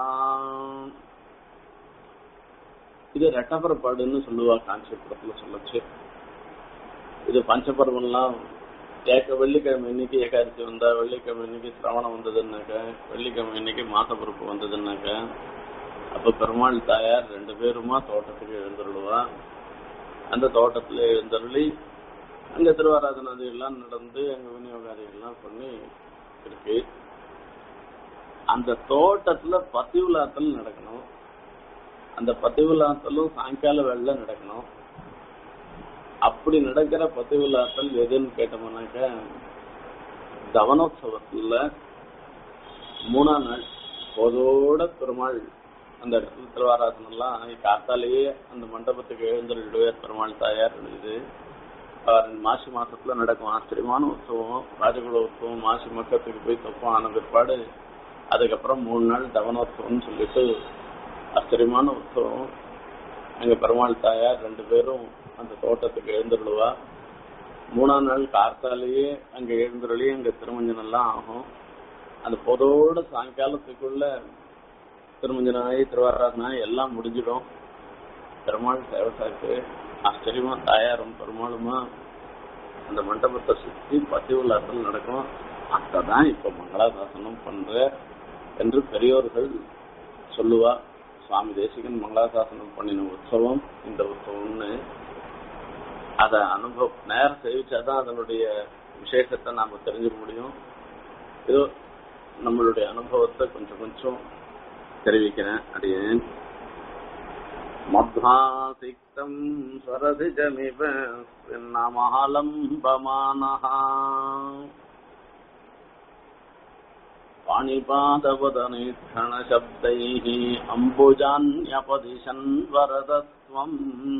இது ரெட்டபுறப்பாடுன்னு சொல்லுவா காஞ்சிபுரத்துல சொல்லச்சு இது பஞ்சபர்வம்லாம் ஏக வெள்ளிக்கிழமை இன்னைக்கு ஏகாதசி வந்தா வெள்ளிக்கிழமை இன்னைக்கு சிரவணம் வந்ததுன்னாக்க வெள்ளிக்கிழமை இன்னைக்கு மாசப்பருப்பு வந்ததுன்னாக்க அப்ப பெருமாள் தாயார் ரெண்டு பேருமா தோட்டத்துக்கு எழுந்துருடுவா அந்த தோட்டத்துல எழுந்தருளி அங்க திருவாராதனாதி எல்லாம் நடந்து அங்க விநியோகாதிகள்லாம் பண்ணி இருக்கு அந்த தோட்டத்துல பத்தி விழாத்தல் நடக்கணும் அந்த பத்தி விழாத்தலும் சாயங்கால வேலை நடக்கணும் அப்படி நடக்கிற பத்தி விழாத்தல் எதுன்னு கேட்டோம்னாக்க தவனோத்சவத்துல மூணாம் நாள் போதோட பெருமாள் அந்த இடத்துல திருவாராசனம் எல்லாம் காத்தாலேயே அந்த மண்டபத்துக்கு எழுந்துருடுவார் பெருமாள் தாயார் இது ஆஹ் மாசி மாசத்துல நடக்கும் ஆச்சரியமான உற்சவம் ராஜகுல உற்சவம் மாசி மக்கத்துக்கு போய் தொப்பம் ஆன பிற்பாடு அதுக்கப்புறம் மூணு நாள் தவனோத்சவம்னு சொல்லிட்டு ஆச்சரியமான உற்சவம் அங்க பெருமாள் தாயார் ரெண்டு பேரும் அந்த தோட்டத்துக்கு எழுந்துருவா மூணாம் நாள் கார்த்தாலேயே அங்க எழுந்துருளி அங்க திருமஞ்சனம் எல்லாம் ஆகும் அந்த பொதோட சாயங்காலத்துக்குள்ள திருமஞ்சனாயி திருவாராதனாய் எல்லாம் முடிஞ்சிடும் பெருமாள் சேவசாக்கு ஆச்சரியமா தாயாரும் பெருமாளுமா அந்த மண்டபத்தை சுத்தி பத்தி உள்ளாற்றல் நடக்கும் அதான் இப்ப மங்களாசாசனம் பண்ற என்று பெரியோர்கள் சொல்லுவா சுவாமி தேசிகன் மங்களாசாசனம் பண்ணின உற்சவம் இந்த உற்சவம்னு அத அனுபவம் நேரம் சேவிச்சாதான் அதனுடைய விசேஷத்தை நாம தெரிஞ்சுக்க முடியும் ஏதோ நம்மளுடைய அனுபவத்தை கொஞ்சம் கொஞ்சம் தெரிவிக்கிறேன் அடியேன் மத்வாசிக்தம் ஸ்வரதிஜமிவ நமஹலம்பமானஹ पाणिपादवदनेक्षणशब्दैः अम्बुजान्यपदिशन् वरदत्वम्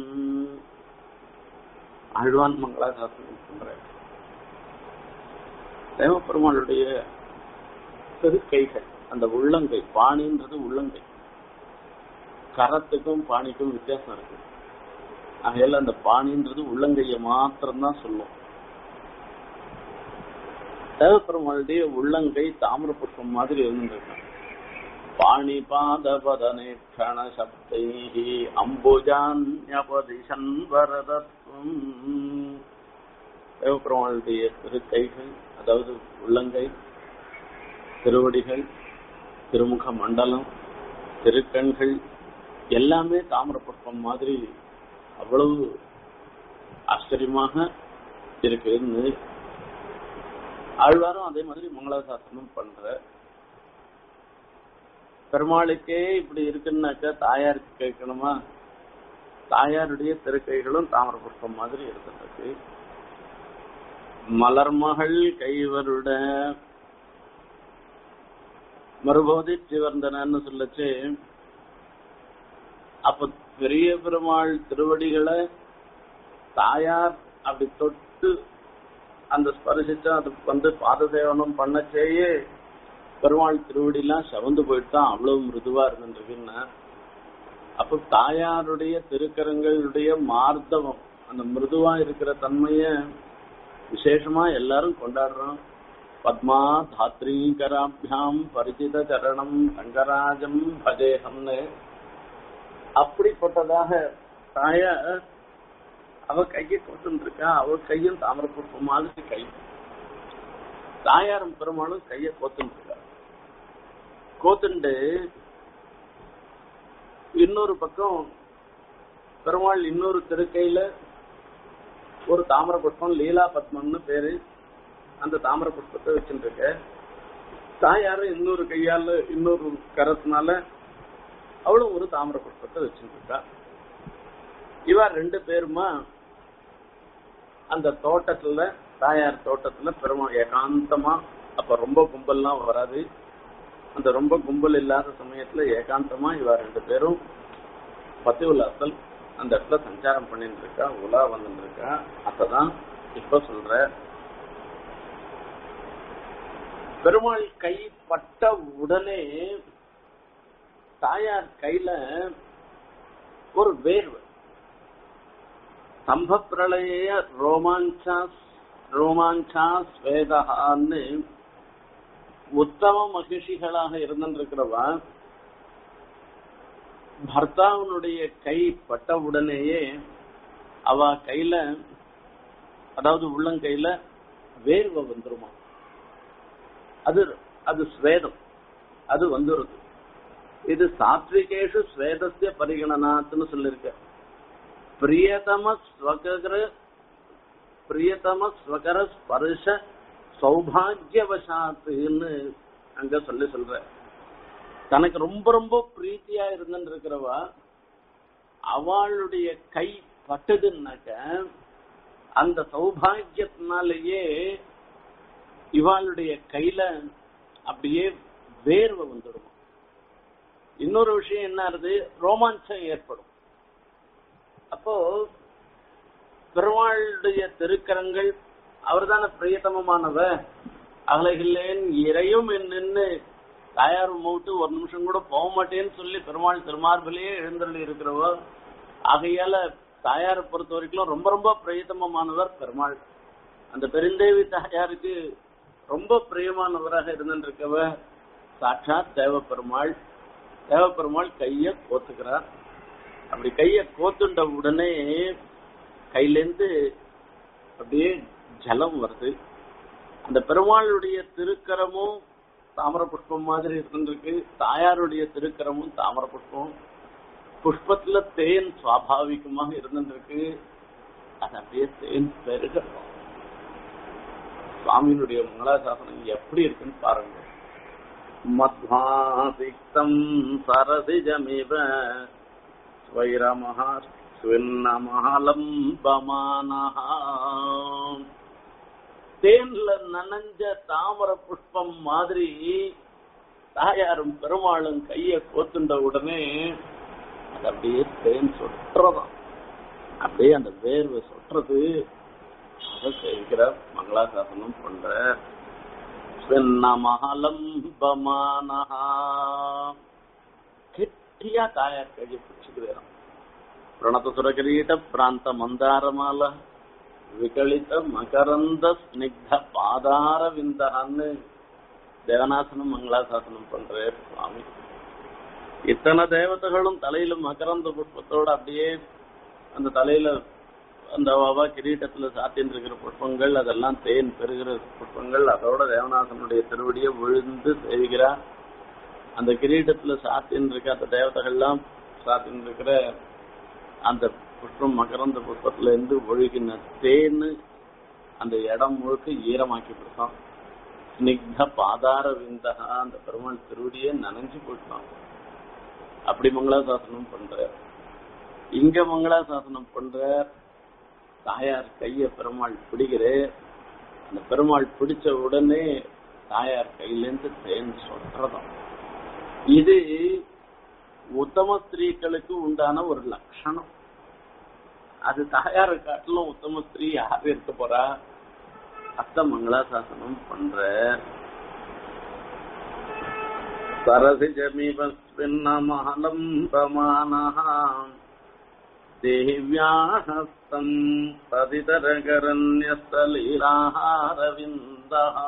ஆழ்வான் மங்களாசாசனம் பண்ற தேவப்பெருமாளுடைய திருக்கைகள் அந்த உள்ளங்கை பாணின்றது உள்ளங்கை கரத்துக்கும் பாணிக்கும் வித்தியாசம் இருக்கு ஆகையால அந்த பாணின்றது உள்ளங்கைய மாத்திரம்தான் சொல்லும் தேவப்பெருமாளுடைய உள்ளங்கை தாமிர புஷ்பம் மாதிரி இருந்துருக்கான் பாணி பாத பதனே க்ஷண சப்தை அம்புஜான்யபதிஷன் வரதத்வம் தேவப்பெருமாளுடைய திருக்கைகள் அதாவது உள்ளங்கை திருவடிகள் திருமுக மண்டலம் திருக்கண்கள் எல்லாமே தாமிர புஷ்பம் மாதிரி அவ்வளவு ஆச்சரியமாக இருக்குன்னு ஆழ்வாரும் அதே மாதிரி மங்களாசாசனம் பண்ற பெருமாளுக்கே இப்படி இருக்குன்னாக்கா தாயாருக்கு கேட்கணுமா தாயாருடைய திருக்கைகளும் தாமிர புஷ்பம் மாதிரி இருக்கின்றது மலர்மகள் கைவருட மறுபோதி சிவர்ந்தனன்னு சொல்லச்சு அப்ப பெரிய பெருமாள் திருவடிகளை தாயார் அப்படி தொட்டு அந்த ஸ்பரிசிச்சு அது வந்து பாத சேவனம் பண்ணச்சேயே பெருமாள் திருவடிலாம் செவந்து போயிட்டு தான் அவ்வளவு மிருதுவா இருந்துருக்குன்னா அப்ப தாயாருடைய திருக்கரங்களுடைய மார்த்தவம் அந்த மிருதுவா இருக்கிற தன்மைய விசேஷமா எல்லாரும் கொண்டாடுறோம் பத்மா தாத்ரீகராபியாம் பரிச்சித சரணம் ரங்கராஜம் பஜேகம்னு அப்படிப்பட்டதாக தாய அவ கையை கொண்டு இருக்கா அவ கையும் தாமர புஷ்பம் மாதிரி கை தாயாரும் பெருமாளும் கைய கோத்துட்டு இருக்கா கோத்துண்டு இன்னொரு பக்கம் பெருமாள் இன்னொரு திருக்கையில ஒரு தாமர புஷ்பம் லீலா பத்மம்னு பேரு அந்த தாமர புஷ்பத்தை வச்சுட்டு இருக்க தாயாரும் இன்னொரு கையால இன்னொரு கரத்தினால அவளும் ஒரு தாமர புஷ்பத்தை வச்சுட்டு இருக்கா இவ ரெண்டு பேருமா அந்த தோட்டத்துல தாயார் தோட்டத்துல பெருமாள் ஏகாந்தமா அப்ப ரொம்ப கும்பல்லாம் வராது அந்த ரொம்ப கும்பல் இல்லாத சமயத்துல ஏகாந்தமா இவ ரெண்டு பேரும் பத்தி உல்லாசல் அந்த இடத்துல சஞ்சாரம் பண்ணிட்டு இருக்கா உலா வந்துட்டு இருக்கா அப்பதான் இப்ப சொல்ற பெருமாள் கை பட்ட உடனே தாயார் கையில ஒரு வேர்வை ஸ்தம்ப பிரளய ரோமாஞ்சா ரோமாஞ்சா ஸ்வேதகான்னு உத்தம மகிழ்ச்சிகளாக இருந்திருக்கிறவா பர்த்தாவனுடைய கை பட்ட உடனேயே அவ கையில அதாவது உள்ளங்கையில வேர்வை வந்துருமா அது அது ஸ்வேதம் அது வந்துருது இது சாத்விகேஷு ஸ்வேதஸ்ய பரிகணனாத்துன்னு சொல்லிருக்க பிரியதம ஸ்வகர பிரியதம ஸ்வகர ஸ்பர்ஷ சௌபாகியவசாத்துன்னு அங்க சொல்லி சொல்ற தனக்கு ரொம்ப ரொம்ப பிரீத்தியா இருந்துன்னு இருக்கிறவா அவளுடைய கை பட்டதுன்னாக்க அந்த சௌபாகியத்தினாலேயே இவாளுடைய கையில அப்படியே வேர்வை வந்துடும் இன்னொரு விஷயம் என்ன ஆகுது ரோமாஞ்சம் ஏற்படும் அப்போ பெருமாளுடைய திருக்கரங்கள் அவர்தான பிரியத்தமமானவ அகலைகளேன் இறையும் நின்று தாயார் மூட்டு ஒரு நிமிஷம் கூட போக மாட்டேன்னு சொல்லி பெருமாள் திருமார்பிலேயே எழுந்தருளி இருக்கிறவோ ஆகையால தாயாரை பொறுத்த வரைக்கும் ரொம்ப ரொம்ப பிரியத்தமமானவர் பெருமாள் அந்த பெருந்தேவி தாயாருக்கு ரொம்ப பிரியமானவராக இருந்திருக்கவ சாட்சாத் தேவ பெருமாள் தேவ பெருமாள் கைய கோத்துக்கிறார் அப்படி கைய கோத்துண்ட உடனே கையிலேருந்து அப்படியே ஜலம் வருது அந்த பெருமாளுடைய திருக்கரமும் தாமர புஷ்பம் மாதிரி இருந்திருக்கு தாயாருடைய திருக்கரமும் தாமர புஷ்பம் புஷ்பத்துல தேன் சுவாபாவிகமாக இருந்திருக்கு அது அப்படியே தேன் பெருகணும் சுவாமியினுடைய மங்களாசாசனம் எப்படி இருக்குன்னு பாருங்க மத்வாசிக்தம் சரசிஜமிவ ஸ்வைரமஹ ஸ்வின்னமஹலம்பமானஹா தேன்ல நனைஞ்ச தாமர புஷ்பம் மாதிரி தாயாரும் பெருமாளும் கைய கோத்துண்ட உடனே அது அப்படியே தேன் சொட்டுறதாம் அப்படியே அந்த வேர்வை சொட்டுறது அதை கேட்கிற மங்களாசாசனம் பண்ற ஸ்வன்னமஹலம்பமானஹா கெட்டியா தாயார் கையை பிடிச்சுக்கிறாராம் பிரணத சுரகிரீட பிராந்த மந்தாரமால விகலித மகரந்த ஸ்னிக்த பாதார விந்தகான்னு தேவநாசனம் மங்களாசாசனம் பண்றார் சுவாமி இத்தனை தேவதைகளும் தலையில மகரந்த புஷ்பத்தோட அப்படியே அந்த தலையில அந்த அவா கிரீட்டத்துல சாத்தின்னு இருக்கிற புஷ்பங்கள் அதெல்லாம் தேன் பெறுகிற புஷ்பங்கள் அதோட தேவநாசனுடைய திருவடியை விழுந்து செய்கிறார் அந்த கிரீட்டத்துல சாத்தின்னு இருக்க அந்த தேவதைகள்லாம் சாத்தின்னு இருக்கிற அந்த புஷ்பம் மகரந்த புஷ்பத்துல இருந்து ஒழுகின தேன் அந்த இடம் முழுக்க ஈரமாக்கி விடுறான் ஸ்னிக்த பாதார விந்தகா அந்த பெருமாள் திருவடியே நனைஞ்சு போயிட்டான் அப்படி மங்களாசாசனம் பண்ற இங்க மங்களாசாசனம் பண்ற தாயார் கைய பெருமாள் பிடிக்கிறே அந்த பெருமாள் பிடிச்ச உடனே தாயார் கையிலேருந்து தேன் சொற்றதாம் இது உத்தம ஸ்திரீகளுக்கு உண்டான ஒரு லட்சணம் அது தாயார காட்டிலும் உத்தம ஸ்திரீ யார் இருக்க போறா அத்த மங்களாசாசனம் பண்ற சரசிஜமிவஸ்வின்னமஹலம்பமானः தேவ்யாஹஸ்தம் பதிதரகரண்யஸ்தலீலாஹாரவிந்தः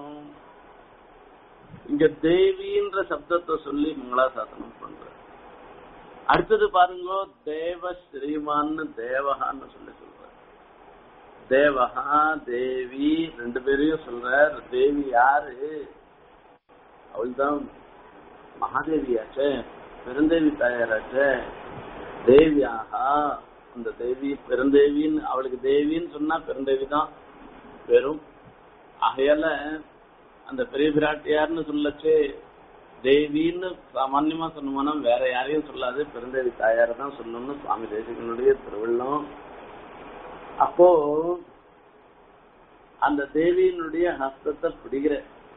இங்க தேவின்ற சப்தத்தை சொல்லி மங்களாசாசனம் பண்ற அடுத்தது பாருங்க தேவ ஸ்ரீமான்னு தேவகான்னு சொல்லி சொல்ற தேவகா தேவி ரெண்டு பேரையும் சொல்றார் தேவி யாரு அவள்தான் மகாதேவியாச்சே பெருந்தேவி தாயாராச்சே தேவியாகா அந்த தேவி பெருந்தேவின்னு அவளுக்கு தேவின்னு சொன்னா பெருந்தேவி தான் பெரும் ஆகையால அந்த பெரிய பிராட்டியார்னு சொல்லச்சே தேவின்னு சாமான்யமா சொன்னோம்னா வேற யாரையும் சொல்லாது பெருந்தேவி தாயார தான் சொல்லணும்னு சுவாமி தேசிகனுடைய திருவள்ளம் அப்போ அந்த தேவியினுடைய ஹஸ்தத்தை பிடிக்கிற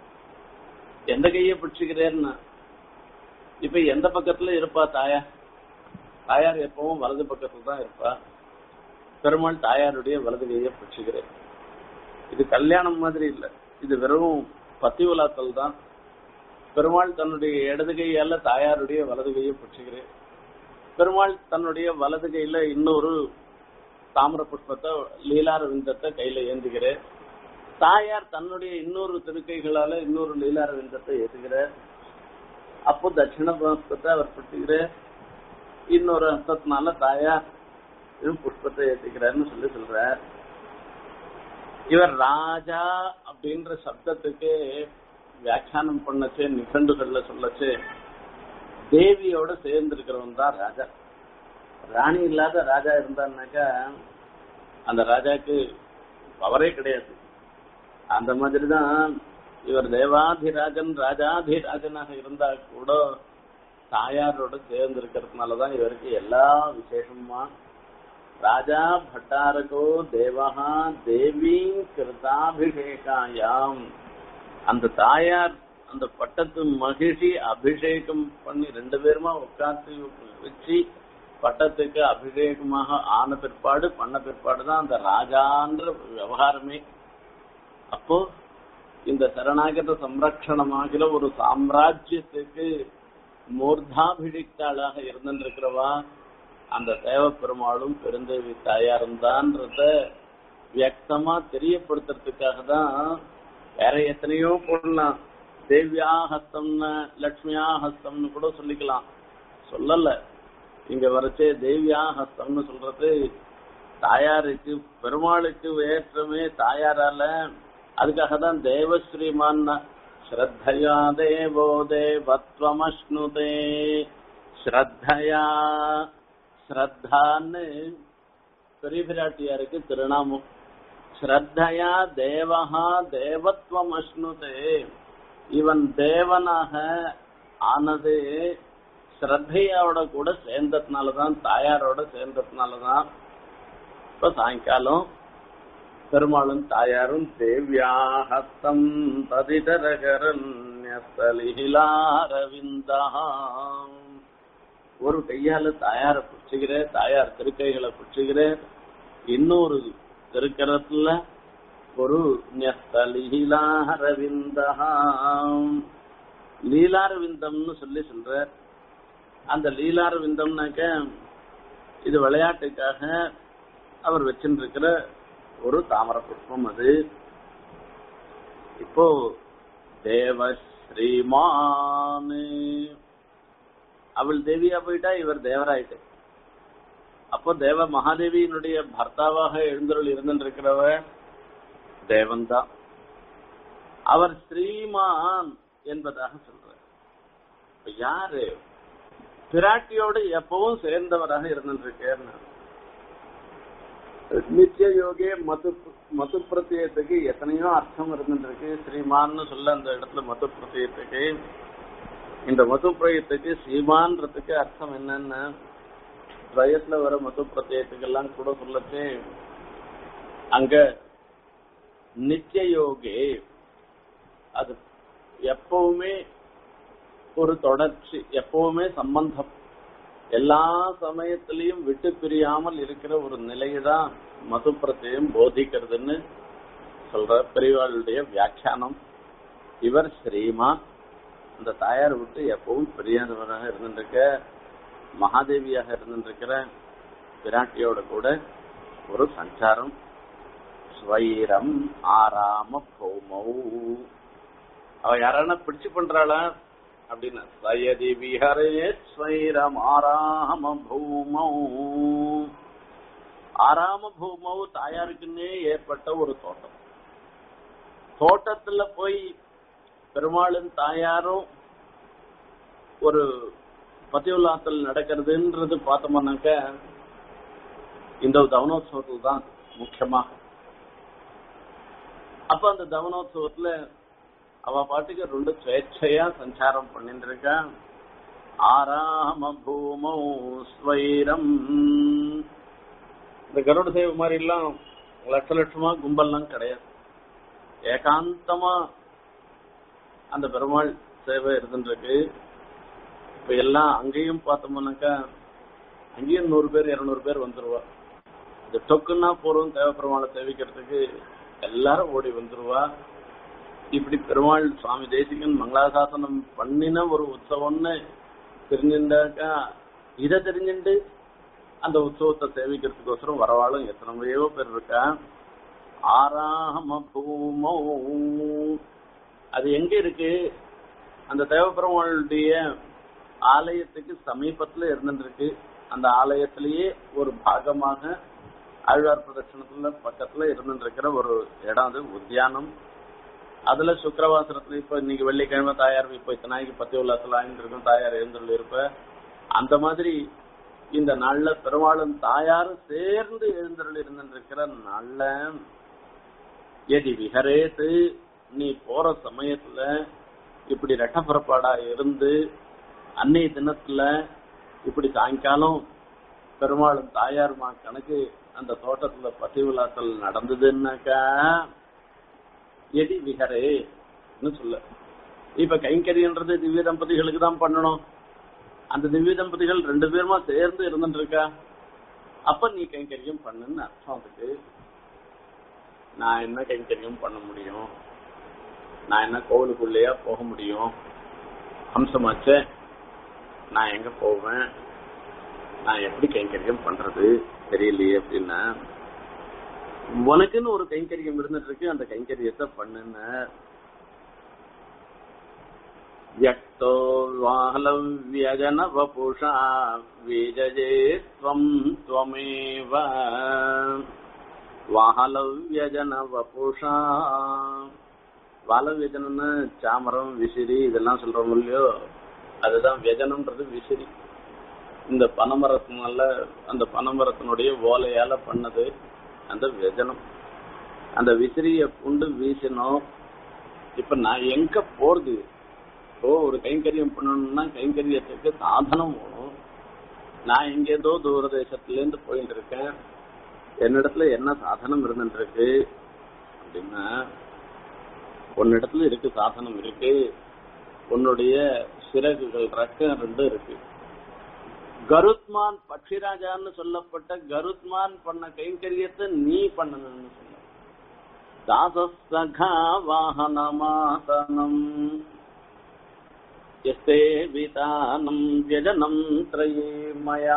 எந்த கைய பிடிச்சுக்கிறேன்னா இப்ப எந்த பக்கத்துல இருப்பா தாயார் தாயார் எப்பவும் வலது பக்கத்துல தான் இருப்பா பெருமாள் தாயாருடைய வலது கைய பிடிச்சுக்கிறேன் இது கல்யாணம் மாதிரி இல்ல இது வெறும் பத்தி உலாத்தல் தான் பெருமாள் தன்னுடைய இடது கையால தாயாருடைய வலது கையை பிடிச்சுக்கிறேன் பெருமாள் தன்னுடைய வலது கையில இன்னொரு தாமிர புஷ்பத்தை லீலார விந்தத்தை கையில ஏந்துகிறேன் தாயார் தன்னுடைய இன்னொரு திருக்கைகளால இன்னொரு லீலார விந்தத்தை ஏத்துகிறார் அப்போ தட்சிண புஷ்பத்தை அவர் பிடிச்சுக்கிறார் இன்னொரு ஹஸ்தத்தினால தாயார் இது புஷ்பத்தை ஏத்துக்கிறார்னு சொல்லி சொல்றார் இவர் ராஜா அப்படின்ற சப்தத்துக்கு வியாக்கியானம் பண்ணச்சு நிகண்டுகள்ல சொல்லச்சு தேவியோட சேர்ந்து இருக்கிறவன் தான் ராஜா ராணி இல்லாத ராஜா இருந்தான்னாக்கா அந்த ராஜாக்கு பவரே கிடையாது அந்த மாதிரி தான் இவர் தேவாதிராஜன் ராஜாதிராஜனாக இருந்தா கூட தாயாரோட சேர்ந்து இருக்கிறதுனாலதான் இவருக்கு எல்லா விசேஷமா ராஜா பட்டாரகோ தேவஹா தேவி கிருதாபிஷேகாயாம் அந்த தாயார் அந்த பட்டத்து மகிழ்ச்சி அபிஷேகம் பண்ணி ரெண்டு பேருமா உட்காந்து வச்சு பட்டத்துக்கு அபிஷேகமாக ஆன பிற்பாடு பண்ண பிற்பாடு தான் அந்த ராஜான்ற விவகாரமே அப்போ இந்த சரணாகத சம்ரக்ஷணமாகிற ஒரு சாம்ராஜ்யத்துக்கு மூர்தாபிஷிக்தாளாக இருந்திருக்கிறவா அந்த தேவ பெருமாளும் பெருந்தேவி தாயாரும் தான்றத வியக்தமா தெரியப்படுத்துறதுக்காக தான் வேற எத்தனையோ போடலாம் தேவியா ஹஸ்தம்னு லட்சுமியா ஹஸ்தம்னு கூட சொல்லிக்கலாம் சொல்லல இங்க வரைச்சே தேவியா ஹஸ்தம்னு சொல்றது தாயாருக்கு பெருமாளுக்கு ஏற்றமே தாயாரால அதுக்காக தான் தேவஸ்ரீமான் ஸ்ரத்தையா தேவோ தேவத்வமஷ்ணுதே ஸ்ரத்தையா ஸ்ரத்தான்னு பெரிய பிராட்டியாருக்கு திருநாமம் ஸ்ரத்தையா தேவஹா தேவத்வம் அஷ்ணுதே இவன் தேவனாக ஆனது ஸ்ரத்தையாவோட கூட சேர்ந்ததுனாலதான் தாயாரோட சேர்ந்ததுனாலதான் இப்ப சாயங்காலம் பெருமாளும் தாயாரும் தேவ்யாஹஸ்தம் பதிதரகரண்யஸ்தலிலாரவிந்தா ஒரு கையால தாயார பிடிச்சுக்கிற தாயார் திருக்கைகளை பிடிச்சுக்கிற இன்னொரு திருக்கரத்துல ஒரு ஞஸ்த லீலாரவிந்தா லீலாரவிந்தம்னு சொல்லி சொல்ற அந்த லீலாரவிந்தம்னாக்க இது விளையாட்டுக்காக அவர் வச்சுருக்கிற ஒரு தாமர புஷ்பம் அது இப்போ தேவ ஸ்ரீமான் அவள் தேவியா போயிட்டா இவர் தேவராயிட்டு அப்போ தேவ மகாதேவியினுடைய பர்த்தாவாக எழுந்தருள் இருந்திருக்கிறவர் தேவன் தான் அவர் ஸ்ரீமான் என்பதாக சொல்றார் இப்ப யாரு பிராட்டியோடு எப்பவும் சேர்ந்தவராக இருந்திருக்கார் நித்திய யோகே மது மது பிரத்தியத்துக்கு எத்தனையோ அர்த்தம் இருந்துருக்கு ஸ்ரீமான்னு சொல்ல அந்த இடத்துல மது பிரத்தியத்துக்கு இந்த மது பிரயத்துக்கு ஸ்ரீமான்றதுக்கு அர்த்தம் என்னன்னா திரயத்துல வர மது பிரத்தியத்துக்கு எல்லாம் கூட சொல்லச்சு அங்க நித்திய யோகே அது எப்பவுமே ஒரு தொடர்ச்சி எப்பவுமே சம்பந்தம் எல்லா சமயத்திலையும் விட்டு பிரியாமல் இருக்கிற ஒரு நிலைதான் மது பிரத்தியம் போதிக்கிறதுன்னு சொல்ற பெரியவாளுடைய வியாக்கியானம் இவர் ஸ்ரீமா அந்த தாயார் விட்டு எப்பவும் பிரியாதவராக இருந்துருக்க மகாதேவியாக இருந்துருக்கிற பிராட்டியோட கூட ஒரு சஞ்சாரம் ஸ்வைரம் ஆராம பௌமௌ அவ யாரான பிடிச்சு பண்றாளா அப்படின்னு சயதி விஹரே ஸ்வைரம் ஆராம பூமௌ ஆராம பூமௌ தாயாருக்குன்னே ஏற்பட்ட ஒரு தோட்டம் தோட்டத்துல போய் பெருமாளும் தாயாரும் ஒரு பதிவுலாத்தல் நடக்கிறதுன்றது பார்த்தோம்னாக்க இந்த தவனோத்சவத்தில் தான் முக்கியமாக அப்ப அந்த தவனோத்சவத்துல அவ பாட்டுக்கு ரெண்டு ஸ்வேച്ഛையா சஞ்சாரம் பண்ணிட்டு இருக்கா ஆராம பூமௌ ஸ்வைரம் இந்த கருட சேவை மாதிரி எல்லாம் லட்ச லட்சமா கும்பல்லாம் கிடையாது ஏகாந்தமா அந்த பெருமாள் சேவை இருந்துருக்கு இப்ப எல்லாம் அங்கேயும் பார்த்தோம்னாக்கா அங்கேயும் நூறு பேர் இருநூறு பேர் வந்துருவா இந்த டொக்குன்னா போறோம் தேவ பெருமாளை சேவிக்கிறதுக்கு எல்லாரும் ஓடி வந்துருவா இப்படி பெருமாள் சுவாமி தேசிகன் மங்களாசாசனம் பண்ணின ஒரு உற்சவம்னு தெரிஞ்சிருந்தாக்கா இதை தெரிஞ்சுட்டு அந்த உற்சவத்தை சேவிக்கிறதுக்கோசரம் வரவாளும் எத்தனையோ பேர் இருக்கா ஆராம பூமோ அது எங்க இருக்கு அந்த தேவபெருமாளுடைய ஆலயத்துக்கு சமீபத்துல இருந்துருக்கு அந்த ஆலயத்திலேயே ஒரு பாகமாக ஆழ்வார் பிரதட்சணத்துல பக்கத்துல இருந்துருக்கிற ஒரு இடம் அது உத்தியானம் அதுல சுக்கரவாசனத்துல இப்ப இன்னைக்கு வெள்ளிக்கிழமை தாயார் இப்ப இத்தனை நாளைக்கு பத்தி உள்ளத்துல ஆயிட்டு இருக்கும் தாயார் எழுந்துள்ள இருப்ப அந்த மாதிரி இந்த நாள்ல பெருமாளும் தாயாரும் சேர்ந்து எழுந்தருள் இருந்திருக்கிற நாள்ல எதி விஹரேத்து நீ போற சமயத்துல இப்படி ரெட்ட புறப்பாடா இருந்து அன்னைய தினத்துல இப்படி சாயங்காலம் பெருமாளும் தாயாருமா கணக்கு அந்த தோட்டத்துல பசி விழாக்கள் நடந்ததுன்னாக்கா எதி விஹரே சொல்ல இப்ப கைங்கரியன்றது திவ்ய தம்பதிகளுக்கு தான் பண்ணணும் அந்த திவ்ய தம்பதிகள் ரெண்டு பேருமா சேர்ந்து இருந்துட்டு இருக்கா அப்ப நீ கைங்கரியம் பண்ணுன்னு அர்த்தம் அதுக்கு நான் என்ன கைங்கரியம் பண்ண முடியும் நான் என்ன கோவிலுக்குள்ளேயா போக முடியும் அம்சமாச்சே நான் எங்க போவேன் நான் எப்படி கைங்கரியம் பண்றது தெரியலையே அப்படின்னா உனக்குன்னு ஒரு கைங்கரியம் இருந்துட்டு இருக்கு அந்த கைங்கரியத்தை பண்ணுன்னு வியக்தோ வாஹலவ்யஜன வபுஷா விஜயே त्वम् त्वमेव வாஹலவ்யஜன வபுஷா வாழவியஜனம்னு சாமரம் விசிறி இதெல்லாம் சொல்றோம் இல்லையோ அதுதான் வியஜனம்ன்றது விசிறி இந்த பனைமரத்தினால அந்த பனைமரத்தினுடைய ஓலையால பண்ணது அந்த வியஜனம் அந்த விசிறிய புண்டு வீசணும் இப்ப நான் எங்க போறது இப்போ ஒரு கைங்கரியம் பண்ணணும்னா கைங்கரியத்துக்கு சாதனம் வேணும் நான் எங்கேதோ தூர தேசத்துல இருந்து போயிட்டு இருக்கேன் என்னிடத்துல என்ன சாதனம் இருந்துட்டு இருக்கு அப்படின்னா உன்னிடத்துல இருக்கு சாதனம் இருக்கு உன்னுடைய சிறகுகள் ரக்கம் ரெண்டும் இருக்கு கருத்மான் பக்ஷிராஜான்னு சொல்லப்பட்ட கருத்மான் பண்ண கைங்கரியத்தை நீ பண்ணணும்னு சொல்ல தாசசகா வாகனமாசனம் எஸ்தே விதானம் வியஜனம் திரயேமயா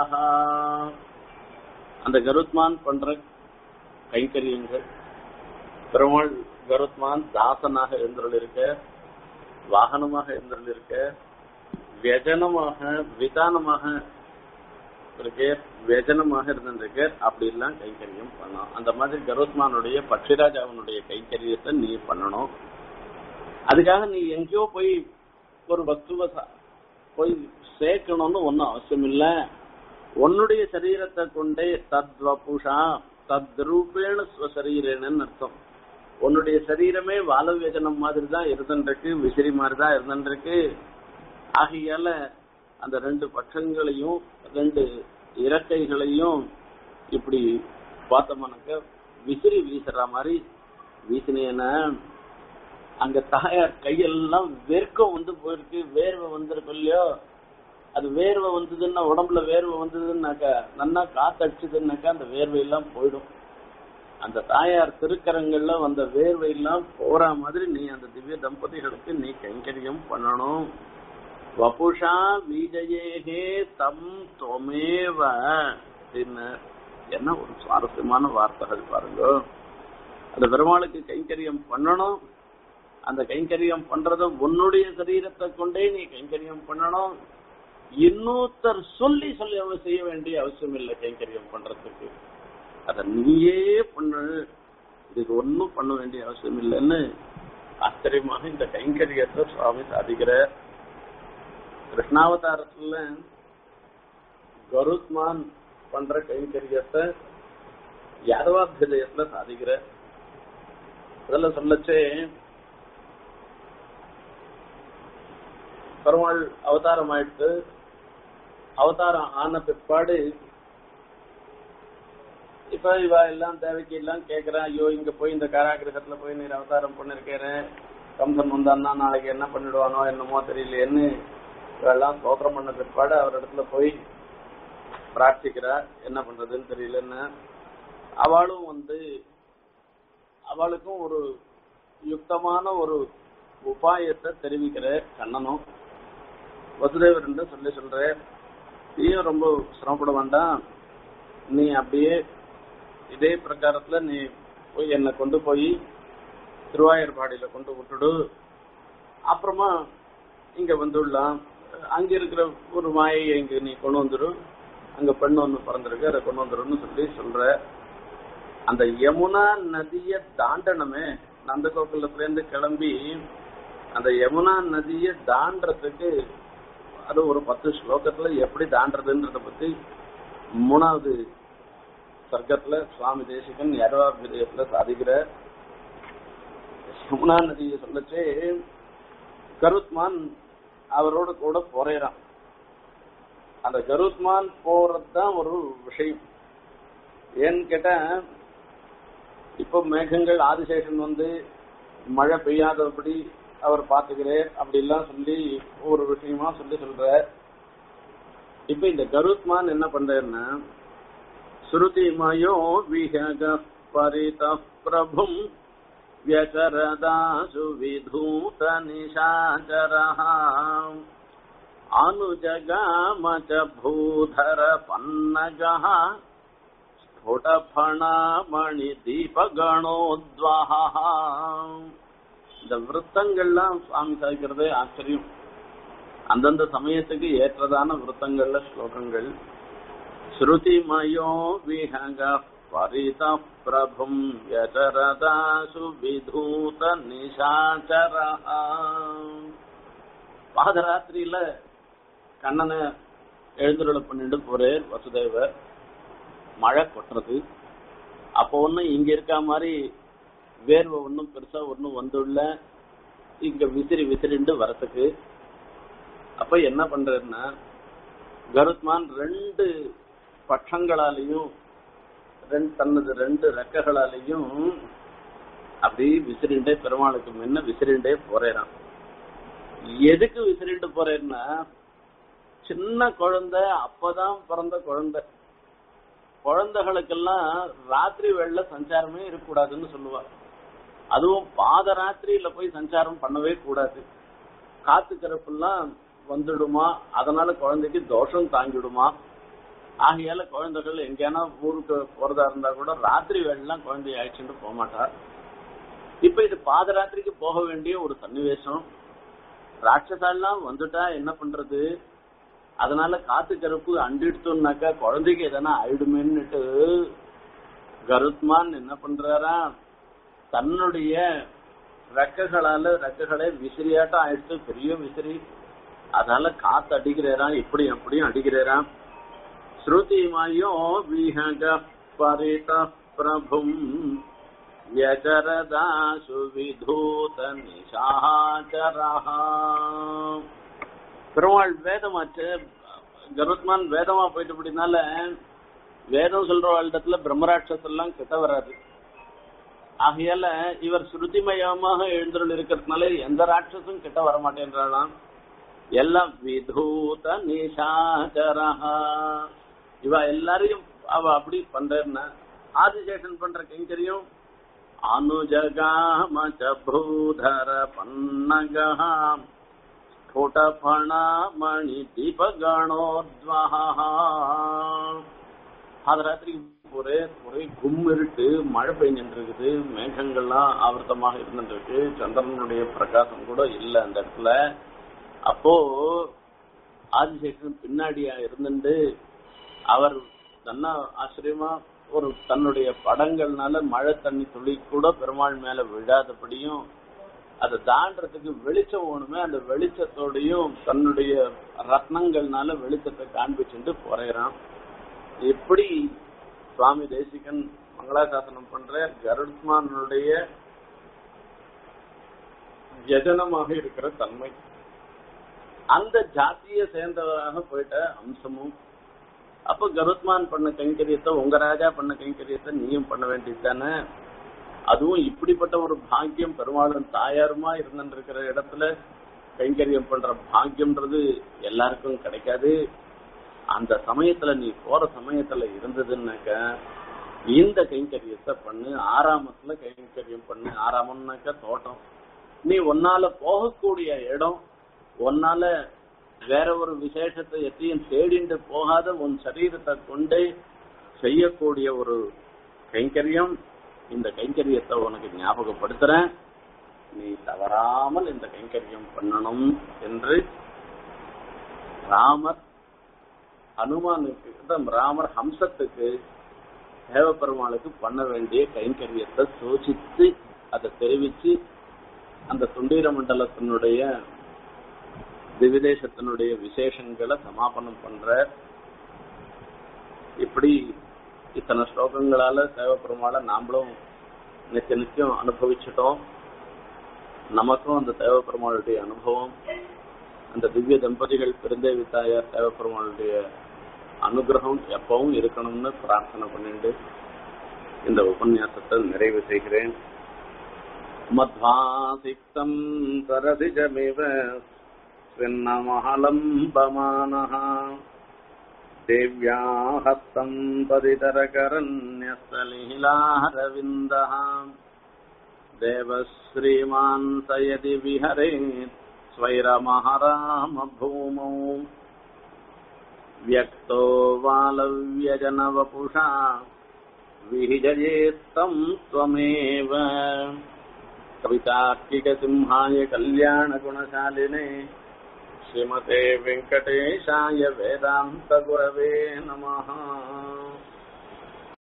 அந்த கருத்மான் பண்ற கைங்கரியங்கள் பெருமாள் கருத்மான் தாசனாக எழுந்தருள் இருக்க வாகனமாக எழுந்தருள் இருக்க வியஜனமாக விதானமாக இருக்கு வியஜனமாக இருந்திருக்கு அப்படி எல்லாம் கைங்கரியம் பண்ணணும் அந்த மாதிரி கருத்மானுடைய பட்சிராஜாவனுடைய கைங்கரியத்தை நீ பண்ணணும் அதுக்காக நீ எங்கேயோ போய் ஒரு வஸ்துவ ச- போய் சேர்க்கணும்னு ஒன்றும் அவசியம் இல்ல உன்னுடைய சரீரத்தை கொண்டே தத்வபுஷா தத்ரூபேண ஸ்வசரீரேன்னு அர்த்தம் உன்னுடைய சரீரமே வாலவியஜனம் மாதிரி தான் இருந்துருக்கு விசிறி மாதிரி தான் இருந்துருக்கு ஆகையால அந்த ரெண்டு பட்சங்களையும் ரெண்டு இறக்கைகளையும் இப்படி பார்த்தோம்னாக்க விசிறி வீசுற மாதிரி வீசினேன்னா அங்க தாயார் கையெல்லாம் வெறுக்கம் வந்து போயிருக்கு வேர்வை வந்திருக்கு இல்லையோ அது வேர்வை வந்ததுன்னா உடம்புல வேர்வை வந்ததுன்னாக்கா நல்லா காத்தடிச்சதுன்னாக்கா அந்த வேர்வை எல்லாம் போயிடும் அந்த தாயார் திருக்கரங்கள்ல வந்த வேர்வை எல்லாம் போற மாதிரி நீ அந்த திவ்ய தம்பதிகளுக்கு நீ கைங்கரியம் பண்ணணும் வபுஷா விஜயேகே தம் தொமேவ அப்படின்னு என்ன ஒரு சுவாரஸ்யமான வார்த்தைகள் பாருங்க அந்த பெருமாளுக்கு கைங்கரியம் பண்ணணும் அந்த கைங்கரியம் பண்றத உன்னுடைய சரீரத்தை கொண்டே நீ கைங்கரியம் பண்ணணும் இன்னொருத்தர் சொல்லி சொல்லி அவ செய்ய வேண்டிய அவசியம் இல்லை கைங்கரியம் பண்றதுக்கு அத நீயே பண்ணு இதுக்கு ஒன்னும் பண்ண வேண்டிய அவசியம் இல்லைன்னு ஆச்சரியமாக இந்த கைங்கரியத்தை சுவாமி சாதிக்கிற கிருஷ்ணாவதாரத்துல கருத்மான் பண்ற கைங்கரியத்தை யாதவாபியதயத்துல சாதிக்கிற அதுல சொல்லச்சே பெருமாள் அவதாரம் ஆயிட்டு அவதாரம் ஆன பிற்பாடு இப்ப இவ எல்லாம் தேவைக்கு எல்லாம் கேக்குறான் ஐயோ இங்க போய் இந்த காராகிரகத்துல போய் நீர் அவதாரம் பண்ணிருக்கேன் கம்சன் வந்தான்னா நாளைக்கு என்ன பண்ணிடுவானோ என்னமோ தெரியலையேன்னு இவெல்லாம் ஸ்தோத்திரம் பண்ண பிற்பாடு அவர் இடத்துல போய் பிரார்த்திக்கிறார் என்ன பண்றதுன்னு தெரியலன்னு அவளும் வந்து அவளுக்கும் ஒரு யுக்தமான ஒரு உபாயத்தை தெரிவிக்கிற கண்ணனும் வசுதேவர் என்று சொல்லி சொல்ற நீயும் ரொம்ப சிரமப்பட வேண்டாம் நீ அப்படியே இதே பிரகாரத்துல நீ போய் என்னை கொண்டு போய் திருவாயூர்பாடியில கொண்டு விட்டுடு அப்புறமா இங்க வந்துடலாம் அங்க இருக்கிற ஒரு மாயை இங்க நீ கொண்டு வந்துடும் அங்க பெண் ஒண்ணு பிறந்திருக்கு அதை கொண்டு வந்துருன்னு சொல்லி சொல்ற அந்த யமுனா நதிய தாண்டனமே நந்தகோகுலத்துல இருந்து கிளம்பி அந்த யமுனா நதிய தாண்டறதுக்கு அது ஒரு பத்து ஸ்லோகத்துல எப்படி தாண்டறதுன்றத பத்தி மூணாவது சர்க்கத்துல சுவாமி தேசிகன் யரவாபிதயத்துல சாதிக்கிற யமுனா நதியை சொல்லச்சே கருத்மான் அவரோட கூட போறேறான் அந்த கருத்மான் போறதுதான் ஒரு விஷயம் ஏன்னு கேட்டா இப்ப மேகங்கள் ஆதிசேஷன் வந்து மழை பெய்யாதபடி அவர் பாத்துக்கிறார் அப்படி எல்லாம் சொல்லி ஒரு விஷயமா சொல்லி சொல்ற இப்ப இந்த கருத்மான் என்ன பண்றாருன்னா ஸ்ருதிமயோ விஹக பரித பிரபும் व्यचरदासु विधूत निशाचरः अनुजगाम च भूधर पन्नगः ஸ்புடபணமணி தீபகணோத்வஹ இந்த விருத்தங்கள்லாம் சுவாமி சாய்க்கிறது ஆச்சரியம் அந்தந்த சமயத்துக்கு ஏற்றதான விருத்தங்கள்ல ஸ்லோகங்கள் ஸ்ருதிமயோ விஹக பரித பிரபும் யசரதாசு விதூத நிஷாச்சரா பாதராத்திரியில கண்ணனை எழுந்துருள பண்ணிட்டு போறேன் வசுதேவர் மழை கொட்டுறது அப்போ ஒன்னும் இங்க இருக்க மாதிரி வேர்வை ஒன்றும் பெருசா ஒன்றும் வந்துள்ள இங்க விசிறி விசிறிண்டு வரத்துக்கு அப்ப என்ன பண்றதுன்னா கருத்மான் ரெண்டு பட்சங்களாலையும் ரெண்டு தனது ரெண்டு ரெக்கைகளாலையும் அப்படி விசிறிண்டே பெருமாளுக்கு முன்ன விசிறிண்டே போறேறான் எதுக்கு விசிறிண்டு போறேன்னா சின்ன குழந்தை அப்பதான் பிறந்த குழந்தை குழந்தைகளுக்கெல்லாம் ராத்திரி வேளையில சஞ்சாரமே இருக்கக்கூடாதுன்னு சொல்லுவா அதுவும் பாதராத்திரியில போய் சஞ்சாரம் பண்ணவே கூடாது காத்து கருப்பெல்லாம் வந்துடுமா அதனால குழந்தைக்கு தோஷம் தாங்கிடுமா ஆகையால குழந்தைகள் எங்கேனா ஊருக்கு போறதா இருந்தா கூட ராத்திரி வேலைலாம் குழந்தைய அழைச்சிட்டு போக மாட்டார் இப்ப இது பாதராத்திரிக்கு போக வேண்டிய ஒரு சன்னிவேசம் ராட்சசாலாம் வந்துட்டா என்ன பண்றது அதனால காத்து கருப்பு அண்டிடுத்தோம்னாக்கா குழந்தைக்கு எதனா ஆயிடுமேன்னுட்டு கருத்மான் என்ன பண்றாரா தன்னுடைய ரெக்கைகளால ரெக்கைகளை விசிறியாட்டம் ஆயிடுத்து பெரிய விசிறி அதனால காத்து அடிக்கிறாராம் இப்படி அப்படியும் அடிக்கிறாராம் ஸ்ருதிமயோ விஹக பரித பிரபும் யஜரதாசு விதூத நிஷாச்சரஹா பெருமாள் வேதமாச்சு கருத்மான் வேதமா போயிட்டு அப்படினால வேதம் சொல்ற இடத்துல பிரம்மராட்சஸ் எல்லாம் கிட்ட வராது ஆகையால இவர் ஸ்ருதிமயமாக எழுந்தருள் இருக்கிறதுனால எந்த ராட்சசும் கிட்ட வர மாட்டேன்றாளாம் எல்லாம் விதூத நிஷாச்சரஹா இவ எல்லாரையும் அவ அப்படி பண்றேன்னா ஆதிசேஷன் பண்ற கைங்கரியம் அனுஜகாம பூதர பன்னகா ஸ்புடபணமணி தீபகணோத்வஹா அது ராத்திரிக்கு ஒரே ஒரே கும் இருட்டு மழை பெய்ஞ்சுட்டு இருக்குது மேகங்கள்லாம் ஆவர்த்தமாக இருந்துட்டு இருக்கு சந்திரனுடைய பிரகாசம் கூட இல்லை அந்த இடத்துல அப்போ ஆதிசேஷன் பின்னாடியா இருந்துட்டு அவர் நல்லா ஆச்சரியமா ஒரு தன்னுடைய படங்கள்னால மழை தண்ணி துளி கூட பெருமாள் மேல விழாதபடியும் அதை தாண்டறதுக்கு வெளிச்சம் வேணுமே அந்த வெளிச்சத்தோடையும் தன்னுடைய ரத்னங்கள்னால வெளிச்சத்தை காண்பிச்சுட்டு போறான் எப்படி சுவாமி தேசிகன் மங்களாசாசனம் பண்ற கருட்மானுடைய யஜனமாக இருக்கிற தன்மை அந்த ஜாத்திய சேர்ந்தவராக போயிட்ட அம்சமும் அப்ப கருத்மான் பண்ண கைங்கரியத்தை உங்க ராஜா பண்ண கைங்கரியத்தை நீயும் பண்ண வேண்டியது தானே அதுவும் இப்படிப்பட்ட ஒரு பாக்கியம் பெருமாளும் தாயாருமா இருந்துருக்கிற இடத்துல கைங்கரியம் பண்ற பாக்கியம்ன்றது எல்லாருக்கும் கிடைக்காது அந்த சமயத்துல நீ போற சமயத்துல இருந்ததுன்னாக்க இந்த கைங்கரியத்தை பண்ணு ஆறாமத்துல கைங்கரியம் பண்ணு ஆறாமம்னாக்க தோட்டம் நீ உன்னால போகக்கூடிய இடம் உன்னால வேற ஒரு விசேஷத்தை எத்தையும் தேடிண்டு போகாத உன் சரீரத்தை கொண்டு செய்யக்கூடிய ஒரு கைங்கரியம் இந்த கைங்கரியத்தை உனக்கு ஞாபகப்படுத்துறேன் நீ தவறாமல் இந்த கைங்கரியம் பண்ணணும் என்று ராமர் ஹனுமானுக்கு ராமர் ஹம்சத்துக்கு தேவப்பெருமாளுக்கு பண்ண வேண்டிய கைங்கரியத்தை சோசித்து அதை தெரிவிச்சு அந்த சுண்டீர மண்டலத்தினுடைய திவிதேசத்தினுடைய விசேஷங்களை சமாபனம் பண்ற இப்படி இத்தனை ஸ்லோகங்களால தேவப்பெருமாளை நாமளும் நிச்சய நிச்சயம் அனுபவிச்சிட்டோம் நமக்கும் அந்த தேவப்பெருமாளுடைய அனுபவம் அந்த திவ்ய தம்பதிகள் பெருந்தேவி தாயார் தேவப்பெருமாளுடைய அனுகிரகம் எப்பவும் இருக்கணும்னு பிரார்த்தனை பண்ணிட்டு இந்த உபன்யாசத்தை நிறைவு செய்கிறேன் மத்வாசிக்தம் சரதிஜமிவ स्विन्नमहलम्बमानः देव्या हस्तम् पदितरकरण्यस्थलीलारविन्दः देवश्रीमान् स यदि विहरेत् स्वैरमहरामभूमौ व्यक्तो वालव्यजनवपुषा विहिजयेत्तम् त्वमेव कवितार्किकसिंहाय कल्याणगुणशालिने श्रीमते वेङ्कटेशाय वेदान्तगुरवे नमः